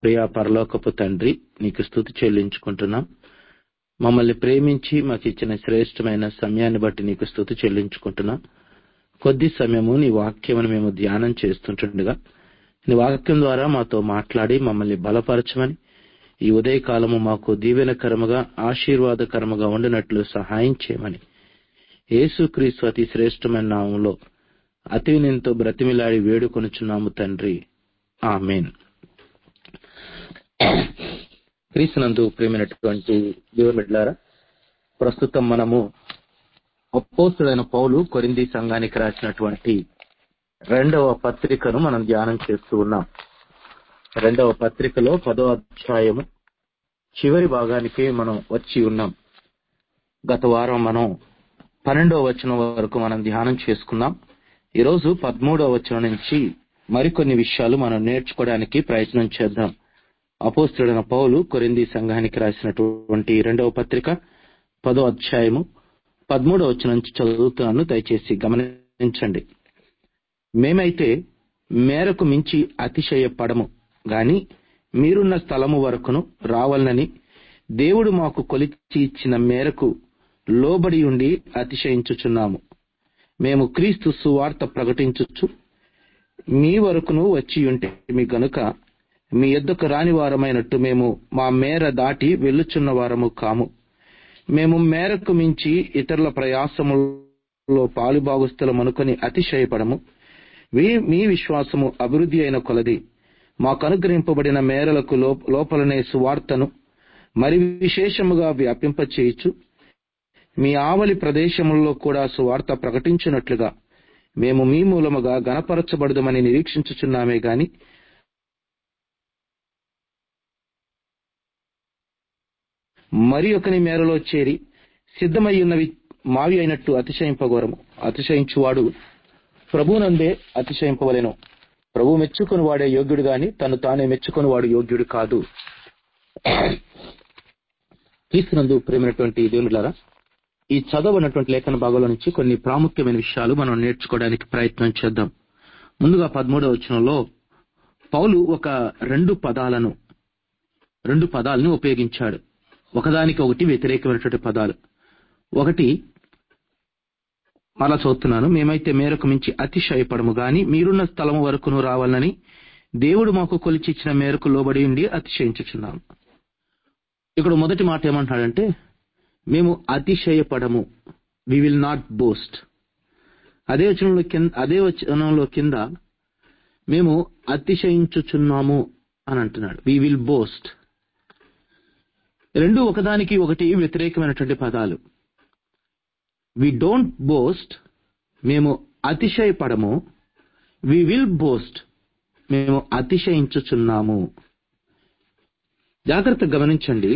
ప్రియా పరలోకపు తండ్రి నీకు స్థుతి చెల్లించుకుంటున్నాం మమ్మల్ని ప్రేమించి మాకు ఇచ్చిన శ్రేష్టమైన సమయాన్ని బట్టి నీకు స్థుతి చెల్లించుకుంటున్నాం కొద్ది సమయము నీ వాక్యమును మేము ధ్యానం చేస్తుంటుండగా నీ వాక్యం ద్వారా మాతో మాట్లాడి మమ్మల్ని బలపరచమని ఈ ఉదయకాలము మాకు దీవెనకరముగా ఆశీర్వాదకరముగా ఉండినట్లు సహాయం చేయమని యేసుక్రీస్తు అతి శ్రేష్టమైన నామంలో అతి వినయంతో బ్రతిమిలాడి వేడుకొనుచున్నాము తండ్రి ఆమెన్ క్రీస్తునందు ప్రేమైనటువంటి దేవుమిడ్లారా ప్రస్తుతం మనము అపోస్తుడైన పౌలు కొరింది సంఘానికి రాసినటువంటి రెండవ పత్రికను మనం ధ్యానం చేస్తూ ఉన్నాం రెండవ పత్రికలో పదో అధ్యాయము చివరి భాగానికి మనం వచ్చి ఉన్నాం గత వారం మనం పన్నెండవ వచనం వరకు మనం ధ్యానం చేసుకున్నాం ఈరోజు పదమూడవ వచనం నుంచి మరికొన్ని విషయాలు మనం నేర్చుకోవడానికి ప్రయత్నం చేద్దాం అపోస్తుడైన పౌలు కొరింది సంఘానికి రాసినటువంటి రెండవ పత్రిక పదో అధ్యాయము పదమూడవ వచనం నుంచి చదువుతున్నాను దయచేసి గమనించండి మేమైతే మేరకు మించి అతిశయపడము గాని మీరున్న స్థలము వరకును రావాలని దేవుడు మాకు కొలిచి ఇచ్చిన మేరకు లోబడి ఉండి అతిశయించుచున్నాము మేము క్రీస్తు సువార్త ప్రకటించుచు మీ వరకును వచ్చి ఉంటే మీ గనుక మీ ఎద్దుకు రాని వారమైనట్టు మేము మా మేర దాటి వెళ్ళుచున్న వారము కాము మేము మేరకు మించి ఇతరుల ప్రయాసములో పాలుభాగస్తులం అనుకుని అతిశయపడము మీ విశ్వాసము అభివృద్ధి అయిన కొలది మాకు అనుగ్రహింపబడిన మేరలకు లోపలనే సువార్తను మరి విశేషముగా వ్యాపింపచేయచ్చు మీ ఆవలి ప్రదేశములలో కూడా సువార్త ప్రకటించినట్లుగా మేము మీ మూలముగా గణపరచబడదమని నిరీక్షించుచున్నామే గాని మరి ఒకని మేరలో చేరి సిద్ధమై ఉన్నవి మావి అయినట్టు అతిశయింపగోరము అతిశయించువాడు ప్రభునందే అతిశయింపవలెను ప్రభు మెచ్చుకుని వాడే యోగ్యుడు గాని తను తానే మెచ్చుకుని వాడు యోగ్యుడు కాదు క్రీస్తునందు ప్రేమైనటువంటి దేవునులారా ఈ చదవనటువంటి లేఖన భాగంలో నుంచి కొన్ని ప్రాముఖ్యమైన విషయాలు మనం నేర్చుకోవడానికి ప్రయత్నం చేద్దాం ముందుగా పదమూడవ వచనంలో పౌలు ఒక రెండు పదాలను రెండు పదాలను ఉపయోగించాడు ఒకదానికి ఒకటి వ్యతిరేకమైనటువంటి పదాలు ఒకటి మళ్ళా చదువుతున్నాను మేమైతే మేరకు మించి అతిశయపడము గాని మీరున్న స్థలము వరకును రావాలని దేవుడు మాకు కొలిచిచ్చిన మేరకు లోబడి ఉండి అతిశయించుచున్నాము ఇక్కడ మొదటి మాట ఏమంటున్నాడంటే మేము అతిశయపడము వి విల్ నాట్ బోస్ట్ అదే వచనంలో కింద అదే వచనంలో కింద మేము అతిశయించుచున్నాము అని అంటున్నాడు వి విల్ బోస్ట్ రెండు ఒకదానికి ఒకటి వ్యతిరేకమైనటువంటి పదాలు వి డోంట్ బోస్ట్ మేము అతిశయపడము వి విల్ బోస్ట్ మేము అతిశయించుచున్నాము జాగ్రత్త గమనించండి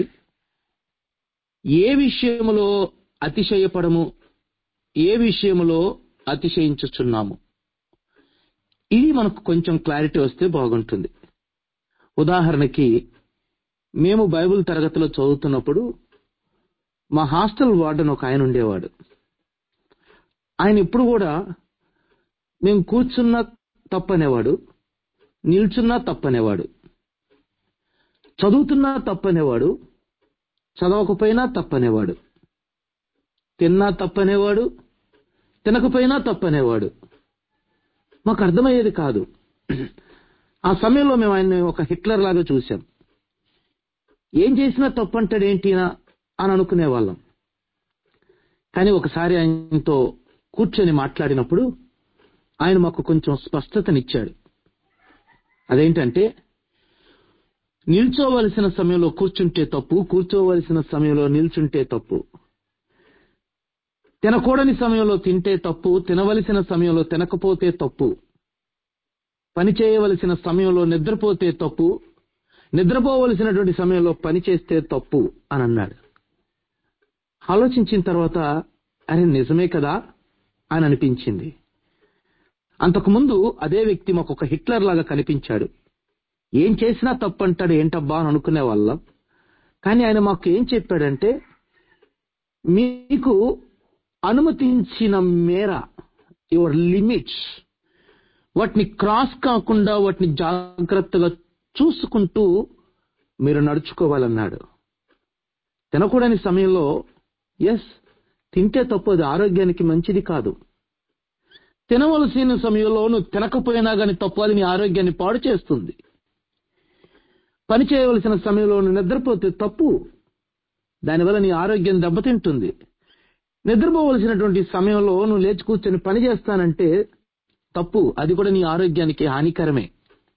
ఏ విషయములో అతిశయపడము ఏ విషయములో అతిశయించుచున్నాము ఇది మనకు కొంచెం క్లారిటీ వస్తే బాగుంటుంది ఉదాహరణకి మేము బైబిల్ తరగతిలో చదువుతున్నప్పుడు మా హాస్టల్ వార్డెన్ ఒక ఆయన ఉండేవాడు ఆయన ఇప్పుడు కూడా మేము కూర్చున్నా తప్పనేవాడు నిల్చున్నా తప్పనేవాడు చదువుతున్నా తప్పనేవాడు చదవకపోయినా తప్పనేవాడు తిన్నా తప్పనేవాడు తినకపోయినా తప్పనేవాడు మాకు అర్థమయ్యేది కాదు ఆ సమయంలో మేము ఆయన్ని ఒక హిట్లర్ లాగా చూసాం ఏం చేసినా తప్పంటాడు ఏంటినా అని అనుకునే వాళ్ళం కానీ ఒకసారి ఆయనతో కూర్చొని మాట్లాడినప్పుడు ఆయన మాకు కొంచెం స్పష్టతనిచ్చాడు అదేంటంటే నిల్చోవలసిన సమయంలో కూర్చుంటే తప్పు కూర్చోవలసిన సమయంలో నిల్చుంటే తప్పు తినకూడని సమయంలో తింటే తప్పు తినవలసిన సమయంలో తినకపోతే తప్పు పని చేయవలసిన సమయంలో నిద్రపోతే తప్పు నిద్రపోవలసినటువంటి సమయంలో పని చేస్తే తప్పు అని అన్నాడు ఆలోచించిన తర్వాత అరే నిజమే కదా అని అనిపించింది అంతకుముందు అదే వ్యక్తి మాకు ఒక హిట్లర్ లాగా కనిపించాడు ఏం చేసినా తప్పంటాడు ఏంటబ్బా అని అనుకునే వాళ్ళం కానీ ఆయన మాకు ఏం చెప్పాడంటే మీకు అనుమతించిన మేర యువర్ లిమిట్స్ వాటిని క్రాస్ కాకుండా వాటిని జాగ్రత్తగా చూసుకుంటూ మీరు నడుచుకోవాలన్నాడు తినకూడని సమయంలో ఎస్ తింటే తప్పు అది ఆరోగ్యానికి మంచిది కాదు తినవలసిన సమయంలో నువ్వు తినకపోయినా గాని తప్పు అది నీ ఆరోగ్యాన్ని పాడు చేస్తుంది పని చేయవలసిన సమయంలో నువ్వు నిద్రపోతే తప్పు దానివల్ల నీ ఆరోగ్యం దెబ్బతింటుంది నిద్రపోవలసినటువంటి సమయంలో నువ్వు లేచి కూర్చొని పని చేస్తానంటే తప్పు అది కూడా నీ ఆరోగ్యానికి హానికరమే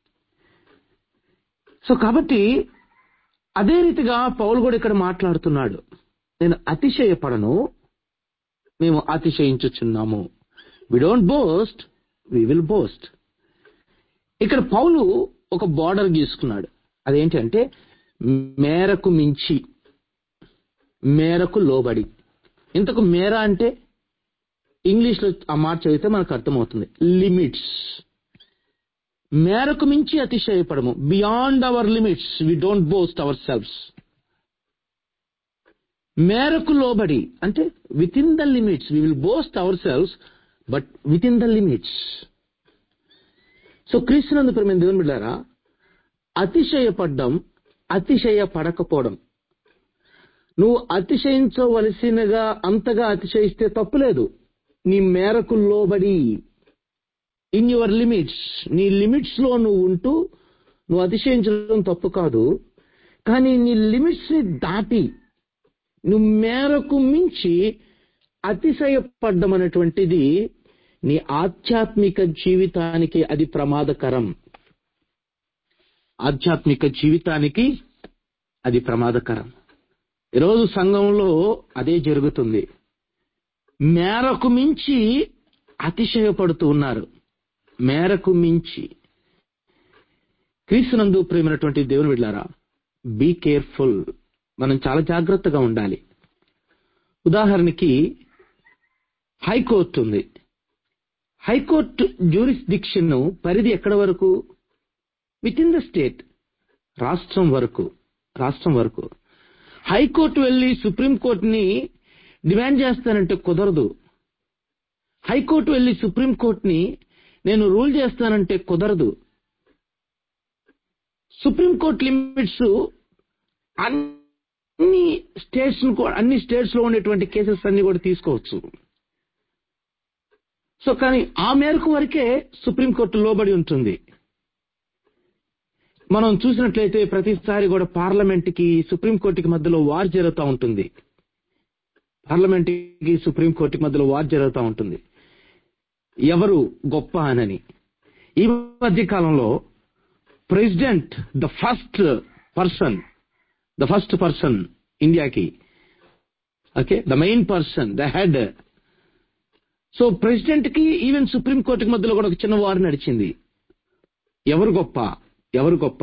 సో కాబట్టి అదే రీతిగా పౌలు కూడా ఇక్కడ మాట్లాడుతున్నాడు నేను అతిశయపడను మేము అతిశయించుచున్నాము we don't boast we will boast ఇక్కడ పౌలు ఒక బార్డర్ గీసుకున్నాడు అదేంటి అంటే మేరకు మించి మేరకు లోబడి ఇంతకు మేర అంటే ఇంగ్లీష్ లో ఆ మాట చదివితే మనకు అర్థమవుతుంది లిమిట్స్ మేరకు మించి అతిశయపడము beyond our limits we don't boast ourselves మేరకు లోబడి అంటే within the limits we will boast ourselves but within the limits so క్రీస్తునందు ప్రేమ దేవుని బిడ్డారా అతిశయపడ్డం అతిశయపడకపోవడం నువ్వు అతిశయించవలసినగా అంతగా అతిశయిస్తే తప్పులేదు నీ మేరకు లోబడి ఇన్ యువర్ లిమిట్స్ నీ లిమిట్స్ లో నువ్వు ఉంటూ నువ్వు అతిశయించడం తప్పు కాదు కానీ నీ లిమిట్స్ ని దాటి నువ్వు మేరకు మించి అతిశయపడ్డం అనేటువంటిది నీ ఆధ్యాత్మిక జీవితానికి అది ప్రమాదకరం ఆధ్యాత్మిక జీవితానికి అది ప్రమాదకరం ఈరోజు సంఘంలో అదే జరుగుతుంది మేరకు మించి అతిశయపడుతూ ఉన్నారు మేరకు మించి క్రీస్తునందు ప్రేమైనటువంటి దేవుని బిడ్డారా బీ కేర్ఫుల్ మనం చాలా జాగ్రత్తగా ఉండాలి ఉదాహరణకి హైకోర్టు ఉంది హైకోర్టు జ్యూరిస్డిక్షన్ పరిధి ఎక్కడ వరకు విత్ ఇన్ ద స్టేట్ రాష్ట్రం వరకు రాష్ట్రం వరకు హైకోర్టు వెళ్ళి సుప్రీంకోర్టుని డిమాండ్ చేస్తానంటే కుదరదు హైకోర్టు వెళ్ళి సుప్రీంకోర్టుని నేను రూల్ చేస్తానంటే కుదరదు సుప్రీంకోర్టు లిమిట్స్ అన్ని స్టేట్స్ అన్ని స్టేట్స్ లో ఉండేటువంటి కేసెస్ అన్ని కూడా తీసుకోవచ్చు సో కానీ ఆ మేరకు వరకే సుప్రీంకోర్టు లోబడి ఉంటుంది మనం చూసినట్లయితే ప్రతిసారి కూడా పార్లమెంట్ కి సుప్రీంకోర్టుకి మధ్యలో వార్ జరుగుతూ ఉంటుంది పార్లమెంట్ కి సుప్రీంకోర్టుకి మధ్యలో వార్ జరుగుతూ ఉంటుంది ఎవరు గొప్ప అనని ఈ మధ్య కాలంలో president the first person the first person ఇండియాకి okay the main person the head so president కి ఈవెన్ సుప్రీం కోర్టుకి మధ్యలో కూడా ఒక చిన్న వారు నడిచింది ఎవరు గొప్ప ఎవరు గొప్ప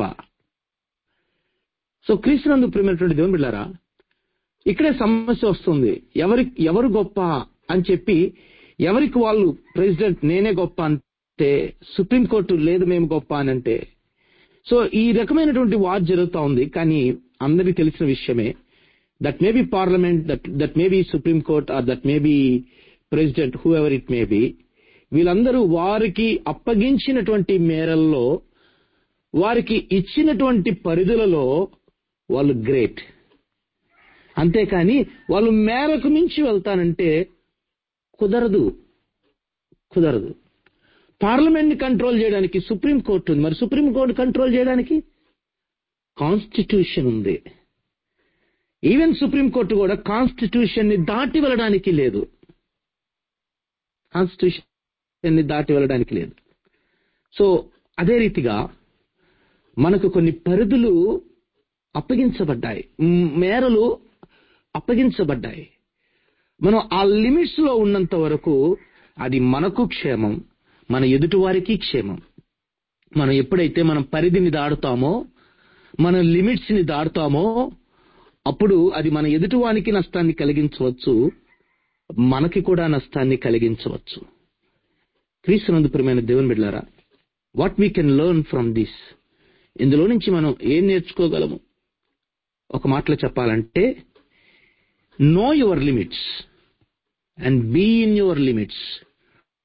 సో క్రీస్తునందు ప్రేమైనటువంటి దేవుని బిళ్ళారా ఇక్కడే సమస్య వస్తుంది ఎవరి ఎవరు గొప్ప అని చెప్పి ఎవరికి వాళ్ళు ప్రెసిడెంట్ నేనే గొప్ప అంటే సుప్రీంకోర్టు లేదు మేము గొప్ప అని అంటే సో ఈ రకమైనటువంటి వార్ జరుగుతూ ఉంది కానీ అందరికీ తెలిసిన విషయమే that may be parliament that that may be supreme court or that may be president whoever it may be వీళ్ళందరూ వారికి అప్పగించినటువంటి మేరల్లో వారికి ఇచ్చినటువంటి పరిధులలో వాళ్ళు గ్రేట్ అంతేకాని వాళ్ళు మేరకు మించి వెళ్తానంటే కుదరదు కుదరదు పార్లమెంట్ ని కంట్రోల్ చేయడానికి సుప్రీం కోర్టు ఉంది మరి సుప్రీం కోర్టు కంట్రోల్ చేయడానికి కాన్స్టిట్యూషన్ ఉంది ఈవెన్ సుప్రీం కోర్టు కూడా కాన్స్టిట్యూషన్ ని దాటి వెళ్ళడానికి లేదు కాన్స్టిట్యూషన్ ని దాటి వెళ్ళడానికి లేదు సో అదే రీతిగా మనకు కొన్ని పరిధులు అప్పగించబడ్డాయి మ్, మేరలు అప్పగించబడ్డాయి మనం ఆ లిమిట్స్ లో ఉన్నంత వరకు అది మనకు క్షేమం మన ఎదుటి వారికి క్షేమం మనం ఎప్పుడైతే మనం పరిధిని దాడుతామో మన లిమిట్స్ ని దాడుతామో అప్పుడు అది మన ఎదుటివానికి నష్టాన్ని కలిగించవచ్చు మనకి కూడా నష్టాన్ని కలిగించవచ్చు క్రీస్తునందు ప్రియమైన దేవుని బిడ్డారా what we can learn from this ఇందులో నుంచి మనం ఏం నేర్చుకోగలము ఒక మాటలో చెప్పాలంటే know your limits and be in your limits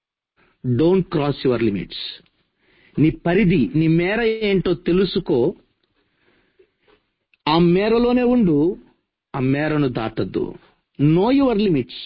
don't cross your limits నీ పరిధి నీ మేర ఏంటో తెలుసుకో ఆ మేరలోనే ఉండు ఆ మేరను దాటద్దు know your limits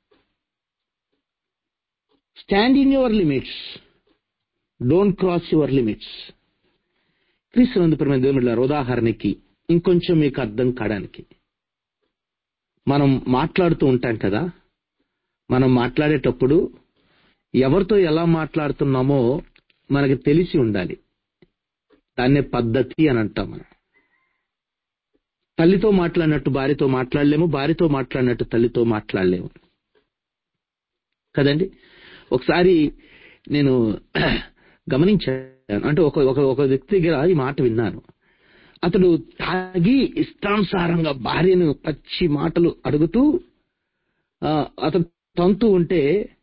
stand in your limits don't cross your limits క్రీస్తునందు ప్రేమ దేవుళ్ళ ఉదాహరణకి ఇంకొంచెం మీకు అర్థం కావడానికి మనం మాట్లాడుతూ ఉంటాం కదా మనం మాట్లాడేటప్పుడు ఎవరితో ఎలా మాట్లాడుతున్నామో మనకి తెలిసి ఉండాలి దాన్నే పద్ధతి అని అంటాం మనం తల్లితో మాట్లాడినట్టు భార్యతో మాట్లాడలేము భార్యతో మాట్లాడినట్టు తల్లితో మాట్లాడలేము కదండి ఒకసారి నేను గమనించాను అంటే ఒక ఒక ఒక వ్యక్తి దగ్గర ఈ మాట విన్నాను అతడు తాగి ఇష్టానుసారంగా భార్యను పచ్చి మాటలు అడుగుతూ ఆ, అతడు తంతు ఉంటే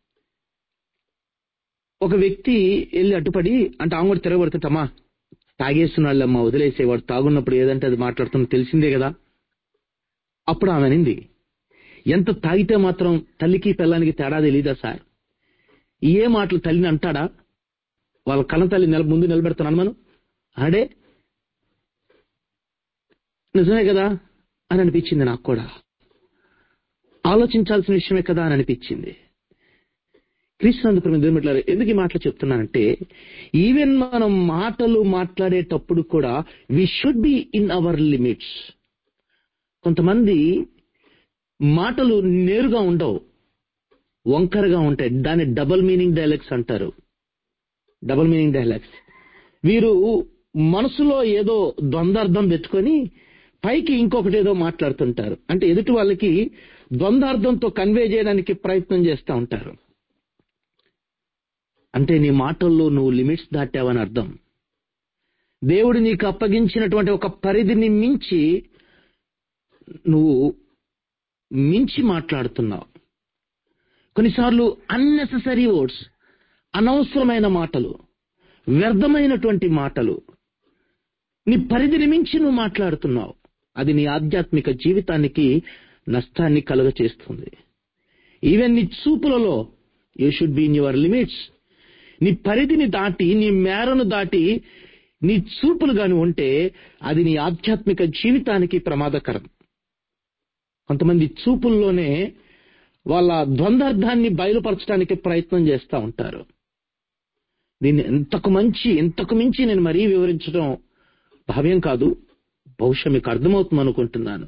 ఒక వ్యక్తి వెళ్ళి అడ్డుపడి అంటే ఆమె కూడా తిరగబడుతుంటమ్మా తాగేస్తున్నాళ్ళమ్మా వదిలేసేవాడు తాగున్నప్పుడు ఏదంటే అది మాట్లాడుతున్నా తెలిసిందే కదా అప్పుడు ఆమె అనింది ఎంత తాగితే మాత్రం తల్లికి పిల్లానికి తేడా తెలీదా సార్ ఏ మాటలు తల్లిని అంటాడా వాళ్ళ కళ్ళ తల్లి నిల ముందు నిలబెడతాను మనం అడే నిజమే కదా అని అనిపించింది నాకు కూడా ఆలోచించాల్సిన విషయమే కదా అని అనిపించింది క్రీస్తునందు దేవుమిట్లారు ఎందుకు ఈ మాటలు చెప్తున్నానంటే ఈవెన్ మనం మాటలు మాట్లాడేటప్పుడు కూడా we should be in our limits కొంతమంది మాటలు నేరుగా ఉండవు వంకరగా ఉంటాయి దాన్ని డబుల్ మీనింగ్ డైలాగ్స్ అంటారు డబుల్ మీనింగ్ డైలాగ్స్ వీరు మనసులో ఏదో ద్వందార్థం పెట్టుకొని పైకి ఇంకొకటి ఏదో మాట్లాడుతుంటారు అంటే ఎదుటి వాళ్ళకి ద్వందార్థంతో కన్వే చేయడానికి ప్రయత్నం చేస్తూ ఉంటారు అంటే నీ మాటల్లో నువ్వు లిమిట్స్ దాటావని అర్థం దేవుడు నీకు అప్పగించినటువంటి ఒక పరిధిని మించి నువ్వు మించి మాట్లాడుతున్నావు కొన్నిసార్లు అన్నెసెసరీ వర్డ్స్ అనవసరమైన మాటలు వ్యర్థమైనటువంటి మాటలు నీ పరిధిని మించి నువ్వు మాట్లాడుతున్నావు అది నీ ఆధ్యాత్మిక జీవితానికి నష్టాన్ని కలుగ చేస్తుంది ఈవెన్ నీ చూపులలో you should be in your limits నీ పరిధిని దాటి నీ మేరను దాటి నీ చూపులు గాని ఉంటే అది నీ ఆధ్యాత్మిక జీవితానికి ప్రమాదకరం కొంతమంది చూపుల్లోనే వాళ్ళ ద్వందార్థాన్ని బయలుపరచడానికి ప్రయత్నం చేస్తూ ఉంటారు దీన్ని ఎంతకు మంచి ఎంతకు మించి నేను మరీ వివరించడం భావ్యం కాదు బహుశా మీకు అర్థమవుతుంది అనుకుంటున్నాను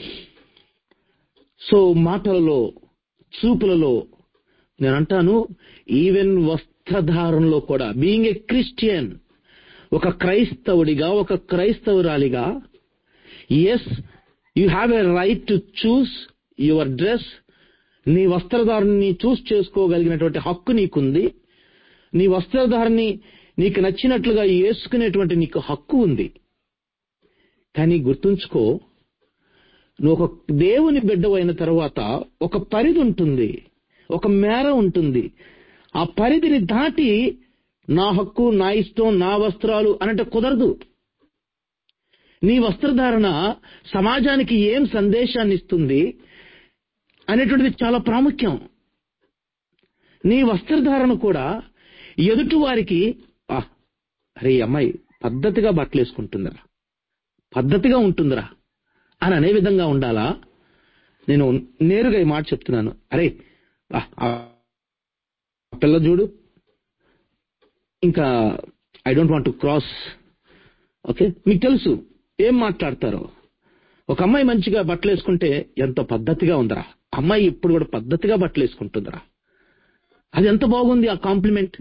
సో మాటలలో చూపులలో నేను అంటాను ఈవెన్ వస్త్రధారణలో కూడా బీయింగ్ ఏ క్రిస్టియన్ ఒక క్రైస్తవుడిగా ఒక క్రైస్తవురాలిగా yes you have a right to choose your dress నీ వస్త్రధారణని చూస్ చేసుకోగలిగినటువంటి హక్కు నీకుంది నీ వస్త్రధారణని నీకు నచ్చినట్లుగా వేసుకునేటువంటి నీకు హక్కు ఉంది కానీ గుర్తుంచుకో నువ్వు ఒక దేవుని బిడ్డ అయిన తర్వాత ఒక పరిధి ఉంటుంది ఒక మేర ఉంటుంది ఆ పరిధిని దాటి నా హక్కు నా ఇష్టం నా వస్త్రాలు అనంటే కుదరదు నీ వస్త్రధారణ సమాజానికి ఏం సందేశాన్ని ఇస్తుంది అనేటువంటిది చాలా ప్రాముఖ్యం నీ వస్త్రధారణ కూడా ఎదుటి వారికి "ఆ, అరే ఈ అమ్మాయి పద్ధతిగా బట్టలు వేసుకుంటుందిరా పద్ధతిగా ఉంటుందిరా అని అనే విధంగా ఉండాలా నేను నేరుగా ఈ మాట చెప్తున్నాను అరే ఆ, ఆ పిల్ల చూడు ఇంకా I don't want to cross okay మీకు తెలుసు ఏం మాట్లాడతారో ఒక అమ్మాయి మంచిగా బట్టలు వేసుకుంటే ఎంత పద్ధతిగా ఉందిరా అమ్మాయి ఇప్పుడు కూడా పద్ధతిగా బట్టలు వేసుకుంటుందిరా అది ఎంత బాగుంది ఆ కాంప్లిమెంట్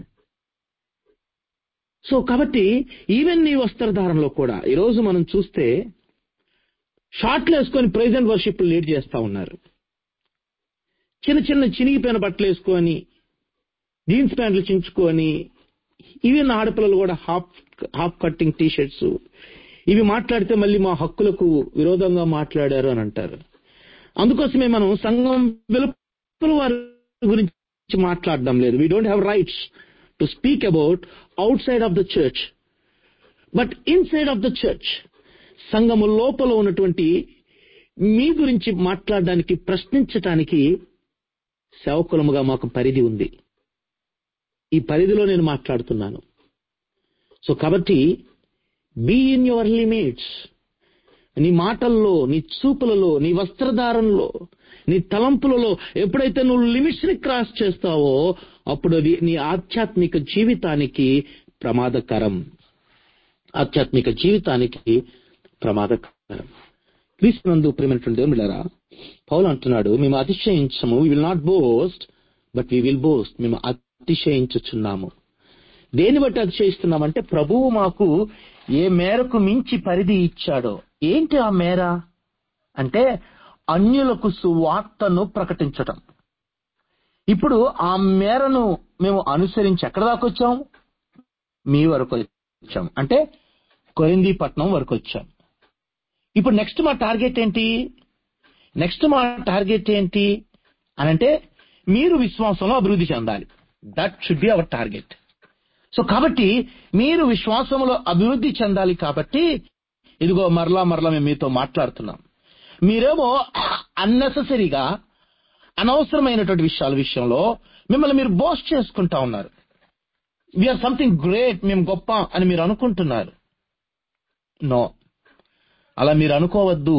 సో కాబట్టి ఈవెన్ నీ వస్త్రధారణలో కూడా ఈరోజు మనం చూస్తే షార్ట్లు వేసుకొని ప్రైజ్ అండ్ వర్షిప్ లీడ్ చేస్తా ఉన్నారు చిన్న చిన్న చినిగిపోయిన బట్టలు వేసుకొని జీన్స్ ప్యాంట్లు చించుకొని ఈవెన్ ఆడపిల్లలు కూడా half half cutting T shirts ఇవి మాట్లాడితే మళ్ళీ మా హక్కులకు విరోధంగా మాట్లాడారు అని అంటారు అందుకోసమే మనం సంఘం వెలుపల వారి గురించి మాట్లాడడం లేదు we don't have rights to speak about outside of the church but inside of the church సంఘము లోపల ఉన్నటువంటి మీ గురించి మాట్లాడడానికి ప్రశ్నించటానికి సేవకులముగా మాకు పరిధి ఉంది ఈ పరిధిలో నేను మాట్లాడుతున్నాను సో కాబట్టి బీ ఇన్ యువర్ లిమిట్స్ నీ మాటల్లో నీ చూపులలో నీ వస్త్రధారణలో నీ తలంపులలో ఎప్పుడైతే నువ్వు లిమిట్స్ ని క్రాస్ చేస్తావో అప్పుడు అది నీ ఆధ్యాత్మిక జీవితానికి ప్రమాదకరం ఆధ్యాత్మిక జీవితానికి ప్రమాదకరం క్రీస్తునందు ప్రేమైనటువంటి దేవుడులారా పౌలు అంటున్నాడు మేము అతిశయించము we will not boast but we will boast మేము అతిశయించుచున్నాము దేని బట్టి అతిశయిస్తున్నామంటే ప్రభువు మాకు ఏ మేరకు మించి పరిధి ఇచ్చాడో ఏంటి ఆ మేర అంటే అన్యులకు సువార్తను ప్రకటించటం ఇప్పుడు ఆ మేరను మేము అనుసరించి ఎక్కడ దాకా వచ్చాం మీ వరకు వచ్చాం అంటే కొరింది పట్నం వరకు వచ్చాం ఇప్పుడు నెక్స్ట్ మా టార్గెట్ ఏంటి నెక్స్ట్ మా టార్గెట్ ఏంటి అని అంటే మీరు విశ్వాసంలో అభివృద్ధి చెందాలి that should be our target so కాబట్టి మీరు విశ్వాసంలో అభివృద్ధి చెందాలి కాబట్టి ఇదిగో మరలా మరలా మేము మీతో మాట్లాడుతున్నాం మీరేమో అన్నెసెసరీగా అనవసరమైనటువంటి విషయాల విషయంలో మిమ్మల్ని మీరు బోస్ట్ చేసుకుంటా ఉన్నారు వీఆర్ సంథింగ్ గ్రేట్ మేము గొప్ప అని మీరు అనుకుంటున్నారు నో అలా మీరు అనుకోవద్దు